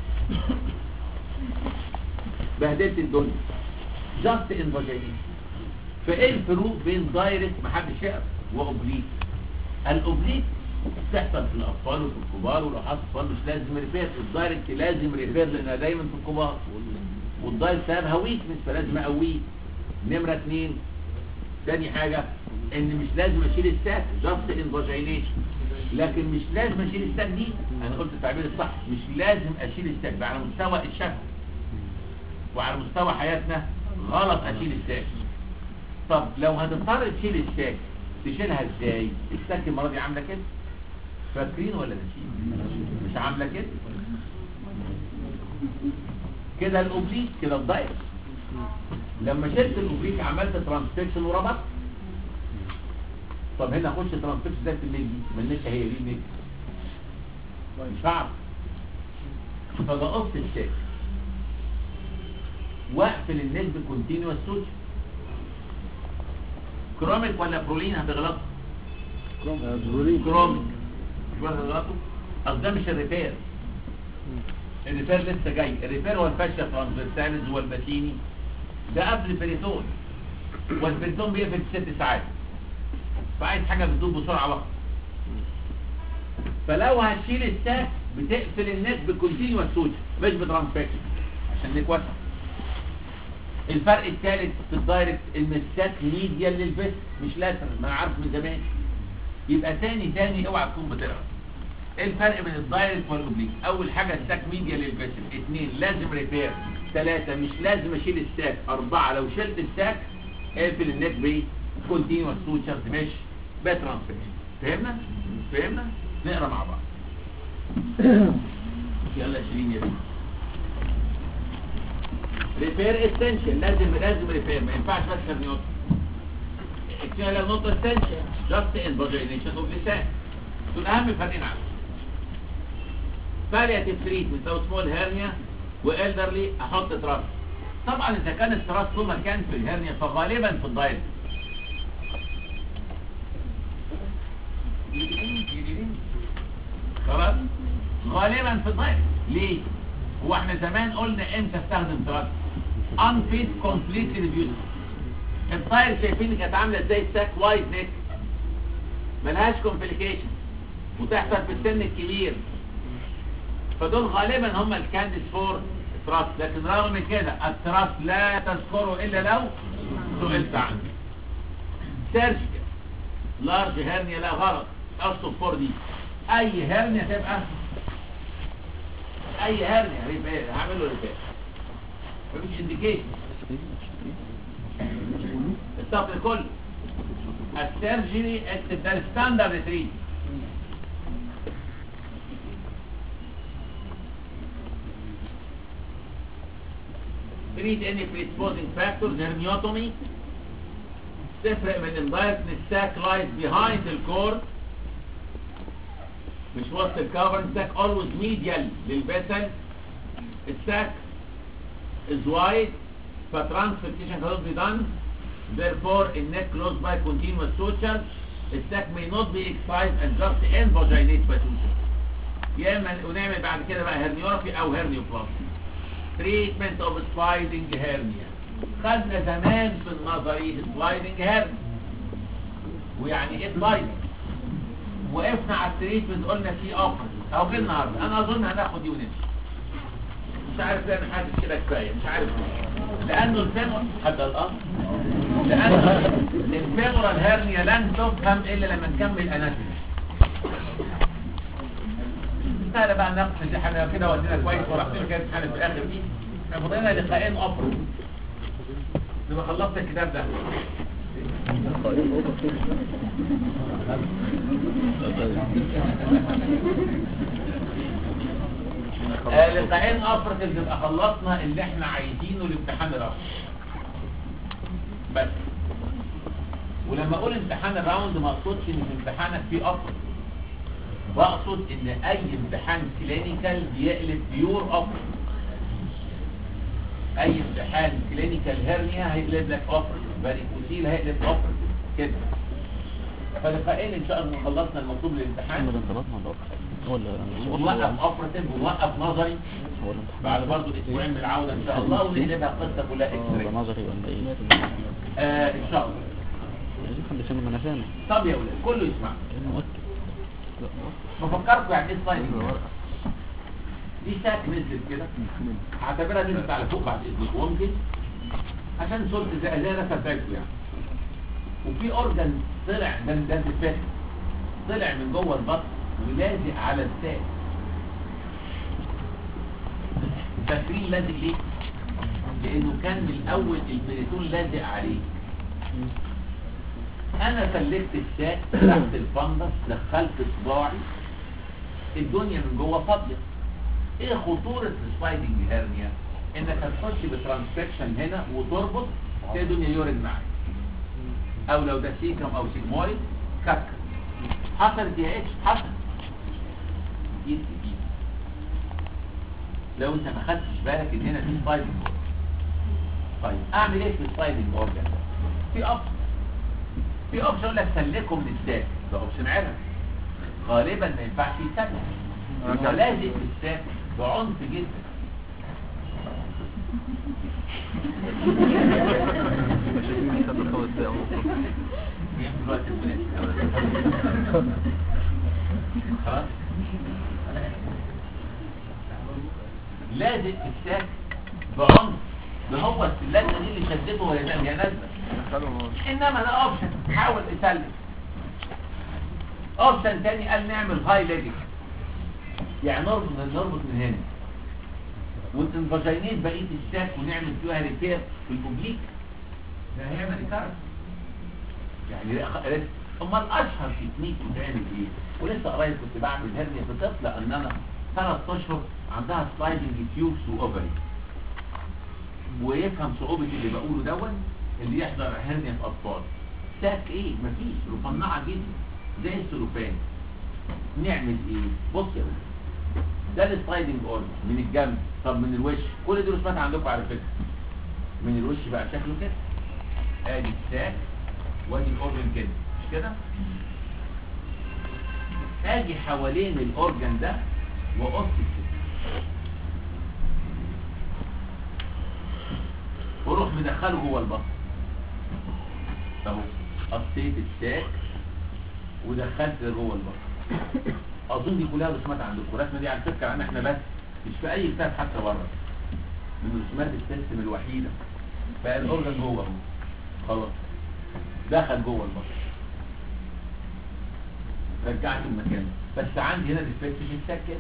بهدلت الدنيا جاست ان فايه الفروق بين دايركت محدش يعرف واوبليك الاوبليك بتحصل في الاطفال وفي الكبار ولو حصل اطفال مش لازم ريبير الدايركت لازم ريبير لانها دايما في الكبار والدايركت سببها ويكنس فلازم اقويه نمره اثنين تاني حاجه ان مش لازم اشيل الساك جاست ان لكن مش لازم اشيل الساك دي انا قلت التعبير الصح مش لازم اشيل الساك ده على مستوى الشكل وعلى مستوى حياتنا غلط اشيل الساك طب لو هتضطر تشيل الساك تشيلها ازاي الساك المره دي عامله كده فاكرين ولا ناسيين مش عامله كده كده الاوبليك كده الضيق لما شلت الاوبليك عملت ترانسفيكشن وربط طب هنا اخش ترانسفيكشن ازاي في الليل دي ما النكه هي دي النكه مش هعرف فبقص الساك واقفل النسب كونتينوس سوتش كروميك ولا برولين هتغلطوا كروميك مش ولا هتغلطوا اصل ده مش الريبير الريبير لسه جاي الريبير هو الفاشيا ترانسفيرساليز والباتيني ده قبل البريتون والبريتون بيقفل في ست ساعات فعايز حاجه بتدوب بسرعه وقت فلو هتشيل الساك بتقفل الناس بكونتينوس سوتش مش بترانسفيكشن عشان نيك واسع الفرق الثالث في الدايركت ان الساك ميديا للفيس مش لاترال ما انا عارف من زمان يبقى تاني تاني اوعى تكون بتقرا ايه الفرق بين الدايركت والاوبليك اول حاجه الساك ميديا للفيس اثنين لازم ريبير ثلاثة مش لازم اشيل الساك اربعة لو شلت الساك اقفل النك بي كونتينوس سوتشرز مش بترانسفيكشن فهمنا فهمنا نقرا مع بعض يلا شيرين يا بنتي ريبير اسينشال لازم لازم ريبير ما ينفعش بس هرنيوت اكتشاف نوت اسينشال جاست انفاجينيشن اوف لسان دول اهم فرقين عنهم بالياتيف تريتمنت لو سمول هيرنيا والدرلي احط تراس طبعا اذا كان التراس طول ما كان في الهرنيا فغالبا في الدايت خلاص غالبا في الدايت ليه هو احنا زمان قلنا امتى استخدم تراس unfit completely reduced الطاير شايفين كانت عامله ازاي الساك وايد نيك ملهاش كومبليكيشن وتحصل في السن الكبير فدول غالبا هم الكانديد فور تراس لكن رغم كده التراس لا تذكره الا لو سئلت عنه سيرجيكال لارج هرنيا لا غلط اصل فور دي اي هرنيا تبقى اي هرنيا ريبير هعمل له ريبير مفيش انديكيشن الصف الكل السيرجري ده الستاندرد تريت treat any predisposing factors hermiotomy تفرق من الدايركت ان الساك لايز behind الكورد مش وسط الكفر الساك always medial للفيسل الساك is wide فترانسفيكشن cannot be done therefore a neck closed by continuous suture the sac may not be excised and just invaginate by suture يا اما ونعمل بعد كده بقى هرنيورافي او هرنيوبلاستي treatment of sliding hernia خدنا زمان في النظري sliding hernia ويعني ايه sliding وقفنا على التريتمنت قلنا في اوبر او جه النهارده انا اظن هناخد دي ونمشي مش عارف ليه انا حاسس كده كفايه مش عارف ليه لانه الفيمور حتى الامر لانه الفيمورال هيرنيا لن تفهم الا لما نكمل اناتومي سهل بقى نقص دي حاجه كده ودينا كويس ورحت كده امتحان في الاخر دي احنا فضلنا لقاءين افرض نبقى خلصت الكتاب ده آه، لقاءين افرض اللي نبقى خلصنا اللي احنا عايزينه لامتحان الراوند بس ولما اقول امتحان الراوند ما اقصدش ان في امتحانك في افرض بقصد ان اي امتحان كلينيكال بيقلب بيور افرض اي امتحان كلينيكال هيرنيا هيقلب لك افرض فاريكوسيل هيقلب اوبرتيف كده فلقائين ان شاء الله خلصنا المطلوب للامتحان محمد انت بطنه ولا أكتر؟ ولا ونوقف اوبرتيف ونوقف نظري هو الامتحان بعد برضه اسبوعين من العوده ان شاء الله ونقلبها قصه كلها اكس اه ده راي نظري ولا ايه؟ آه ان شاء الله عايزين حد يسمع ما انا سامع طب يا ولاد كله يسمع ايه مؤكد لا مؤكد بفكركم يعني ايه سلايدنج دي شاك نزلت كده هعتبرها نزلت على فوق بعد اذنك ممكن عشان صورة زي زي رسم فاكتو يعني وفي اورجن طلع ده ده الفاتح طلع من جوه البطن ولازق على الساق فاكرين لازق ليه؟ لانه كان من الاول البريتون لازق عليه انا سلكت الساق تحت الفندس دخلت صباعي الدنيا من جوه فاضيه ايه خطورة السلايدنج هيرنيا انك هتخش بترانسفكشن هنا وتربط تلاقي الدنيا يورين معاك او لو ده سيكم او سيجمويد كك حصلت يا اتش حصلت اكيد اكيد لو انت ما خدتش بالك ان هنا في سلايدنج طيب اعمل ايه في السلايدنج اورجان ده في اوبشن في اوبشن يقول لك سلكه من الساك ده اوبشن عرف غالبا ما ينفعش يسلك هو لازق في الساك بعنف جدا مش شايفين يسافر خمس دقايق اهو جايين في الوقت المناسب خلاص لازق في الساك بعنف ده هو اللزقه دي اللي شدته وهي هي نازله انما ده اوبشن حاول تسلك اوبشن تاني قال نعمل هاي ليجك يعني نربط نربط من هنا ونفاجينيت بقيه الساك ونعمل فيها ريبير في البوبليك ده هيعمل ريكارد يعني رخ- امال اشهر تكنيك بتعمل ايه ولسه قريب كنت بعمل هرنيا في طفله ان انا ثلاث اشهر عندها سلايدنج تيوبس واوفري ويفهم صعوبه اللي بقوله دون اللي يحضر هرنيا في اطفال ساك ايه مفيش رفنعه جدا زي السلوفان نعمل ايه بص يا ولد ده السلايدنج اورج من الجنب طب من الوش كل دي رسومات عندكم على فكره من الوش بقى شكله كده ادي الساك وادي الاورجن كده مش كده اجي حوالين الاورجن ده واقص السك واروح مدخله جوه البطن اهو قصيت الساك ودخلت جوه البطن اظن دي كلها رسومات عندكم الرسمه دي على فكره عن احنا بس مش في اي كتاب حتى بره من رسومات السيستم الوحيده بقى الاورجن جوه اهو خلاص دخل جوه البطن رجعت المكان بس عندي هنا ديفكت في الساك كده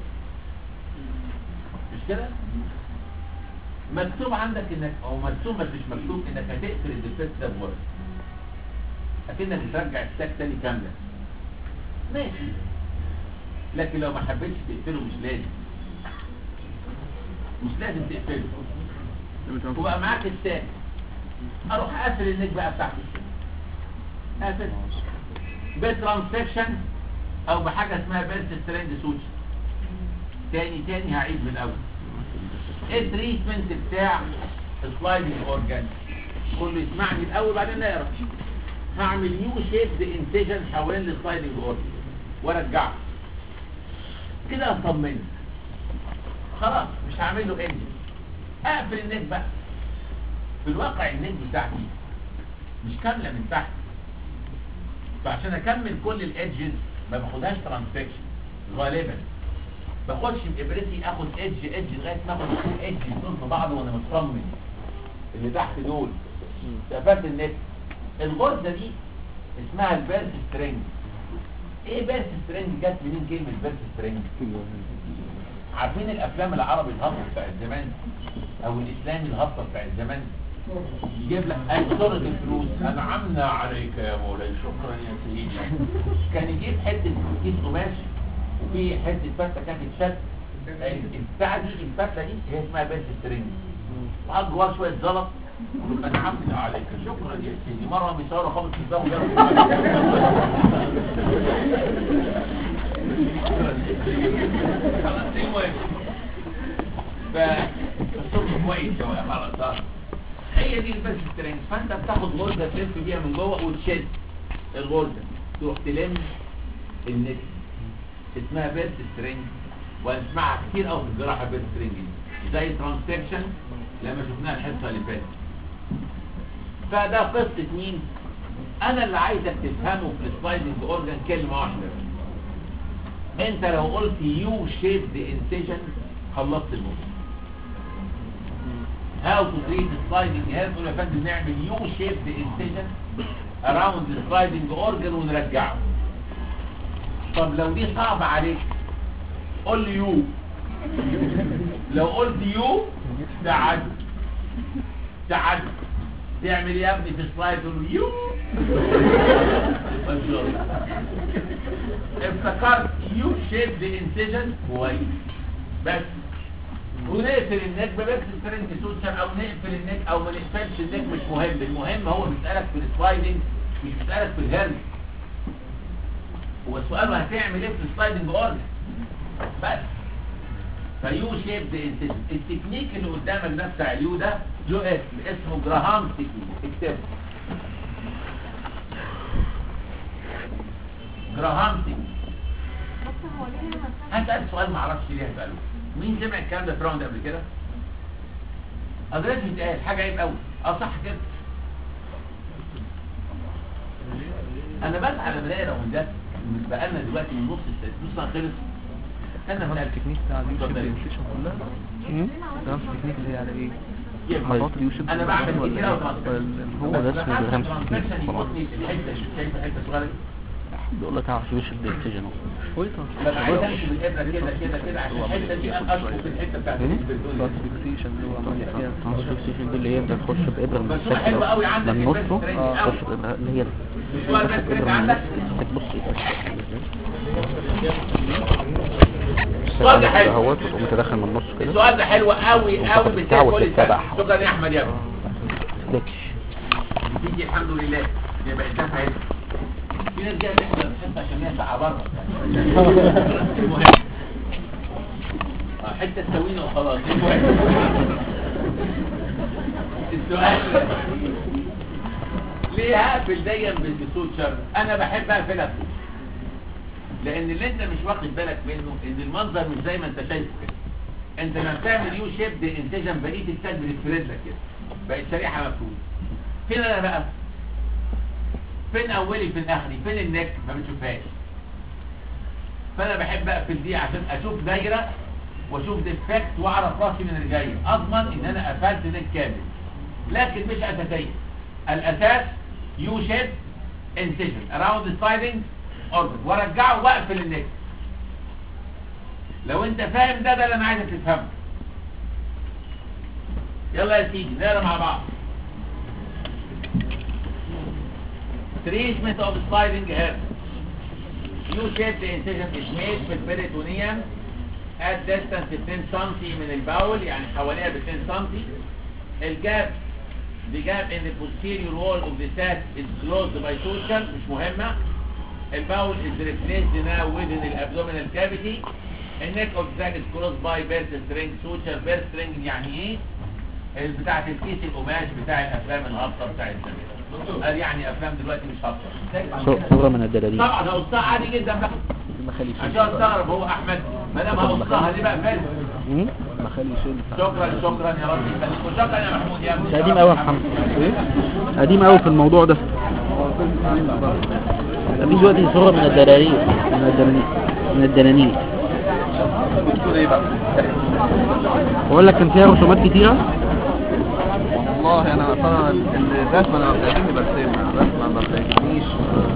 مش كده مكتوب عندك انك او مرسوم بس مش مكتوب انك هتقفل الديفكت ده بورد اكنك بترجع الساك تاني كامله ماشي لكن لو ما حبيتش تقفله مش لازم مش لازم تقفله وبقى معاك الساك اروح اقفل النك بقى بتاعت الساك اقفل بترانسكشن او بحاجه اسمها بيرت ستريند سوتش تاني تاني هعيد من الاول ايه التريتمنت بتاع سلايدنج اورجان كله يسمعني الاول بعدين نقرا هعمل يو شيب انسيجن حوالين السلايدنج اورجان وارجعه كده اطمن خلاص مش هعمل له انجن اقفل النت بقى في الواقع النت بتاعتي مش كامله من تحت فعشان اكمل كل الادجز ما باخدهاش ترانسفكشن غالبا بخش بابرتي اخد ايدج ايدج لغايه ما اخد ايدج دول في بعض وانا مطمن اللي تحت دول قفلت النت الغرزه دي اسمها البيرس سترينج ايه بيرس سترينج جت منين كلمه بيرس سترينج عارفين الافلام العربي الهابطه بتاعت زمان او الاسلامي الهابطه بتاعت زمان يجيب لك اي صورة الفلوس انعمنا عليك يا مولاي شكرا يا سيدي كان يجيب حتة كيس قماش وفي حتة فتة كانت تتشد البتاعة دي الفتة دي هي اسمها بيرس سترينج وحط جواه شوية زلط انعمنا عليك شكرا يا سيدي مرة بيصوروا خمس كتاب خلاص المهم فالصوت كويس يا خلاص هي دي البيرس سترينج فانت بتاخد غرزه تلف بيها من جوه وتشد الغرزه تروح تلم النت اسمها بيرس سترينج واسمعها كتير قوي في الجراحه بيرس سترينج دي زي ترانسكشن لما شفناها الحصه اللي فاتت فده قصه مين انا اللي عايزك تفهمه في السلايدنج اورجان كلمه واحده بس انت لو قلت يو شيبد انسيجن خلصت الموضوع هاو تو تريد سلايدنج هير تقول يا فندم نعمل يو شيبد انسيجن اراوند السلايدنج اورجن ونرجعه طب لو دي صعبه عليك قول لي يو لو قلت يو تعد تعد تعمل ايه يا ابني في سلايد تقول له يو افتكرت يو شيب دي انسيجن كويس بس ونقفل النك ببكس سترينج سوشن او نقفل النك او ما نقفلش النك مش مهم المهم هو بيسألك في السلايدنج مش بيسألك في الهرن هو السؤال هتعمل ايه في السلايدنج اورجن بس فيو شيب دي انسيجن التكنيك اللي قدامك ده بتاع اليو ده له اسم اسمه جراهام تكنيك اكتبه جراهام تكنيك هسأل سؤال ما اعرفش ليه هسأله مين سمع الكلام ده في راوند قبل كده؟ أدرس يتقال حاجة عيب قوي اه صح كده انا بزعل لما الاقي راوندات بقالنا دلوقتي من نص السنة نص سنة خلص استنى نفس هسألك. التكنيك بتاع اليو شيب اتفضل. انسيشن كلها نفس التكنيك اللي هي على ايه يبقى حضرات اليو شيب انا بعمل ولا كتير إيه؟ قوي هو ده اسمه جرام تكنيك خلاص الحته شايف الحته الصغيره بيقول لك تعرف يو شيب انسيشن اهو كويس لما عايز امشي بالابره كده كده كده عشان الحته دي اشفط في الحته بتاعت البردون كلاسيفيكيشن اللي هو عمال فيها الترانسفيكسيشن دي اللي هي انت تخش بإبرة من بس هو حلو قوي عندك من البيرس نصه ترينج اه قوي. تخش بإبرة اللي هي السؤال بس كده عندك تبص السؤال ده حلو. اهوت وتقوم تدخل من النص كده السؤال ده حلو قوي قوي بالذات وتاخد كل التابع. السنة. شكرا يا احمد يا ابني تسلكش تيجي الحمد لله دي بقت نافعه هنا. في ناس جايه تحضر الحصه عشان هي ساعه بره المهم اه حته تسوينا وخلاص المهم السؤال ليه هقفل دايما بالسوتشر انا بحب اقفلها بسوتشر لان اللي انت مش واخد بالك منه ان المنظر مش زي ما انت شايفه كده انت لما بتعمل يو شيب دي انتجن بقيه التاج بتفرد لك كده بقت شريحه مفروضه فين انا بقى فين اولي فين اخري فين النك ما بتشوفهاش فانا بحب اقفل دي عشان اشوف دايره واشوف ديفكت واعرف راسي من اللي جاي اضمن ان انا قفلت نك كامل لكن مش اساسيه الاساس يو شيب انسيجن اراوند سلايدنج اوربت وارجعه واقفل النك لو انت فاهم ده ده اللي انا عايزك تفهمه يلا يا سيدي نقرا مع بعض treatment of sliding hair U-shaped incision is made with peritoneum at distance 2 سم من الباول يعني حواليها ب 2 سم الجاب the gap in the posterior wall of the sac is closed by suture مش مهمة الباول is replaced now within the abdominal cavity the neck of the sac is closed by birth string suture birth string يعني ايه بتاعة الكيس القماش بتاع الافلام الهابطة بتاع الزمان قال يعني افلام دلوقتي مش هابطة صورة من الدلالين طبعا هقصها عادي جدا بقى المخالي عشان استغرب هو احمد ما دام هقصها ليه بقى فارس مم؟ المخالي شيل شكرا شكرا يا رب يخليك وشكرا يا محمود يا ابني ده قديم قوي يا محمد قديم قوي في الموضوع ده في دلوقتي صورة من الدلالين من الدلالين من الدنانير بتقول ايه بقى بقول لك كان فيها رسومات كتيرة والله انا اصلا الرسمه انا ما بتعجبني برسمها الرسمه ما بتعجبنيش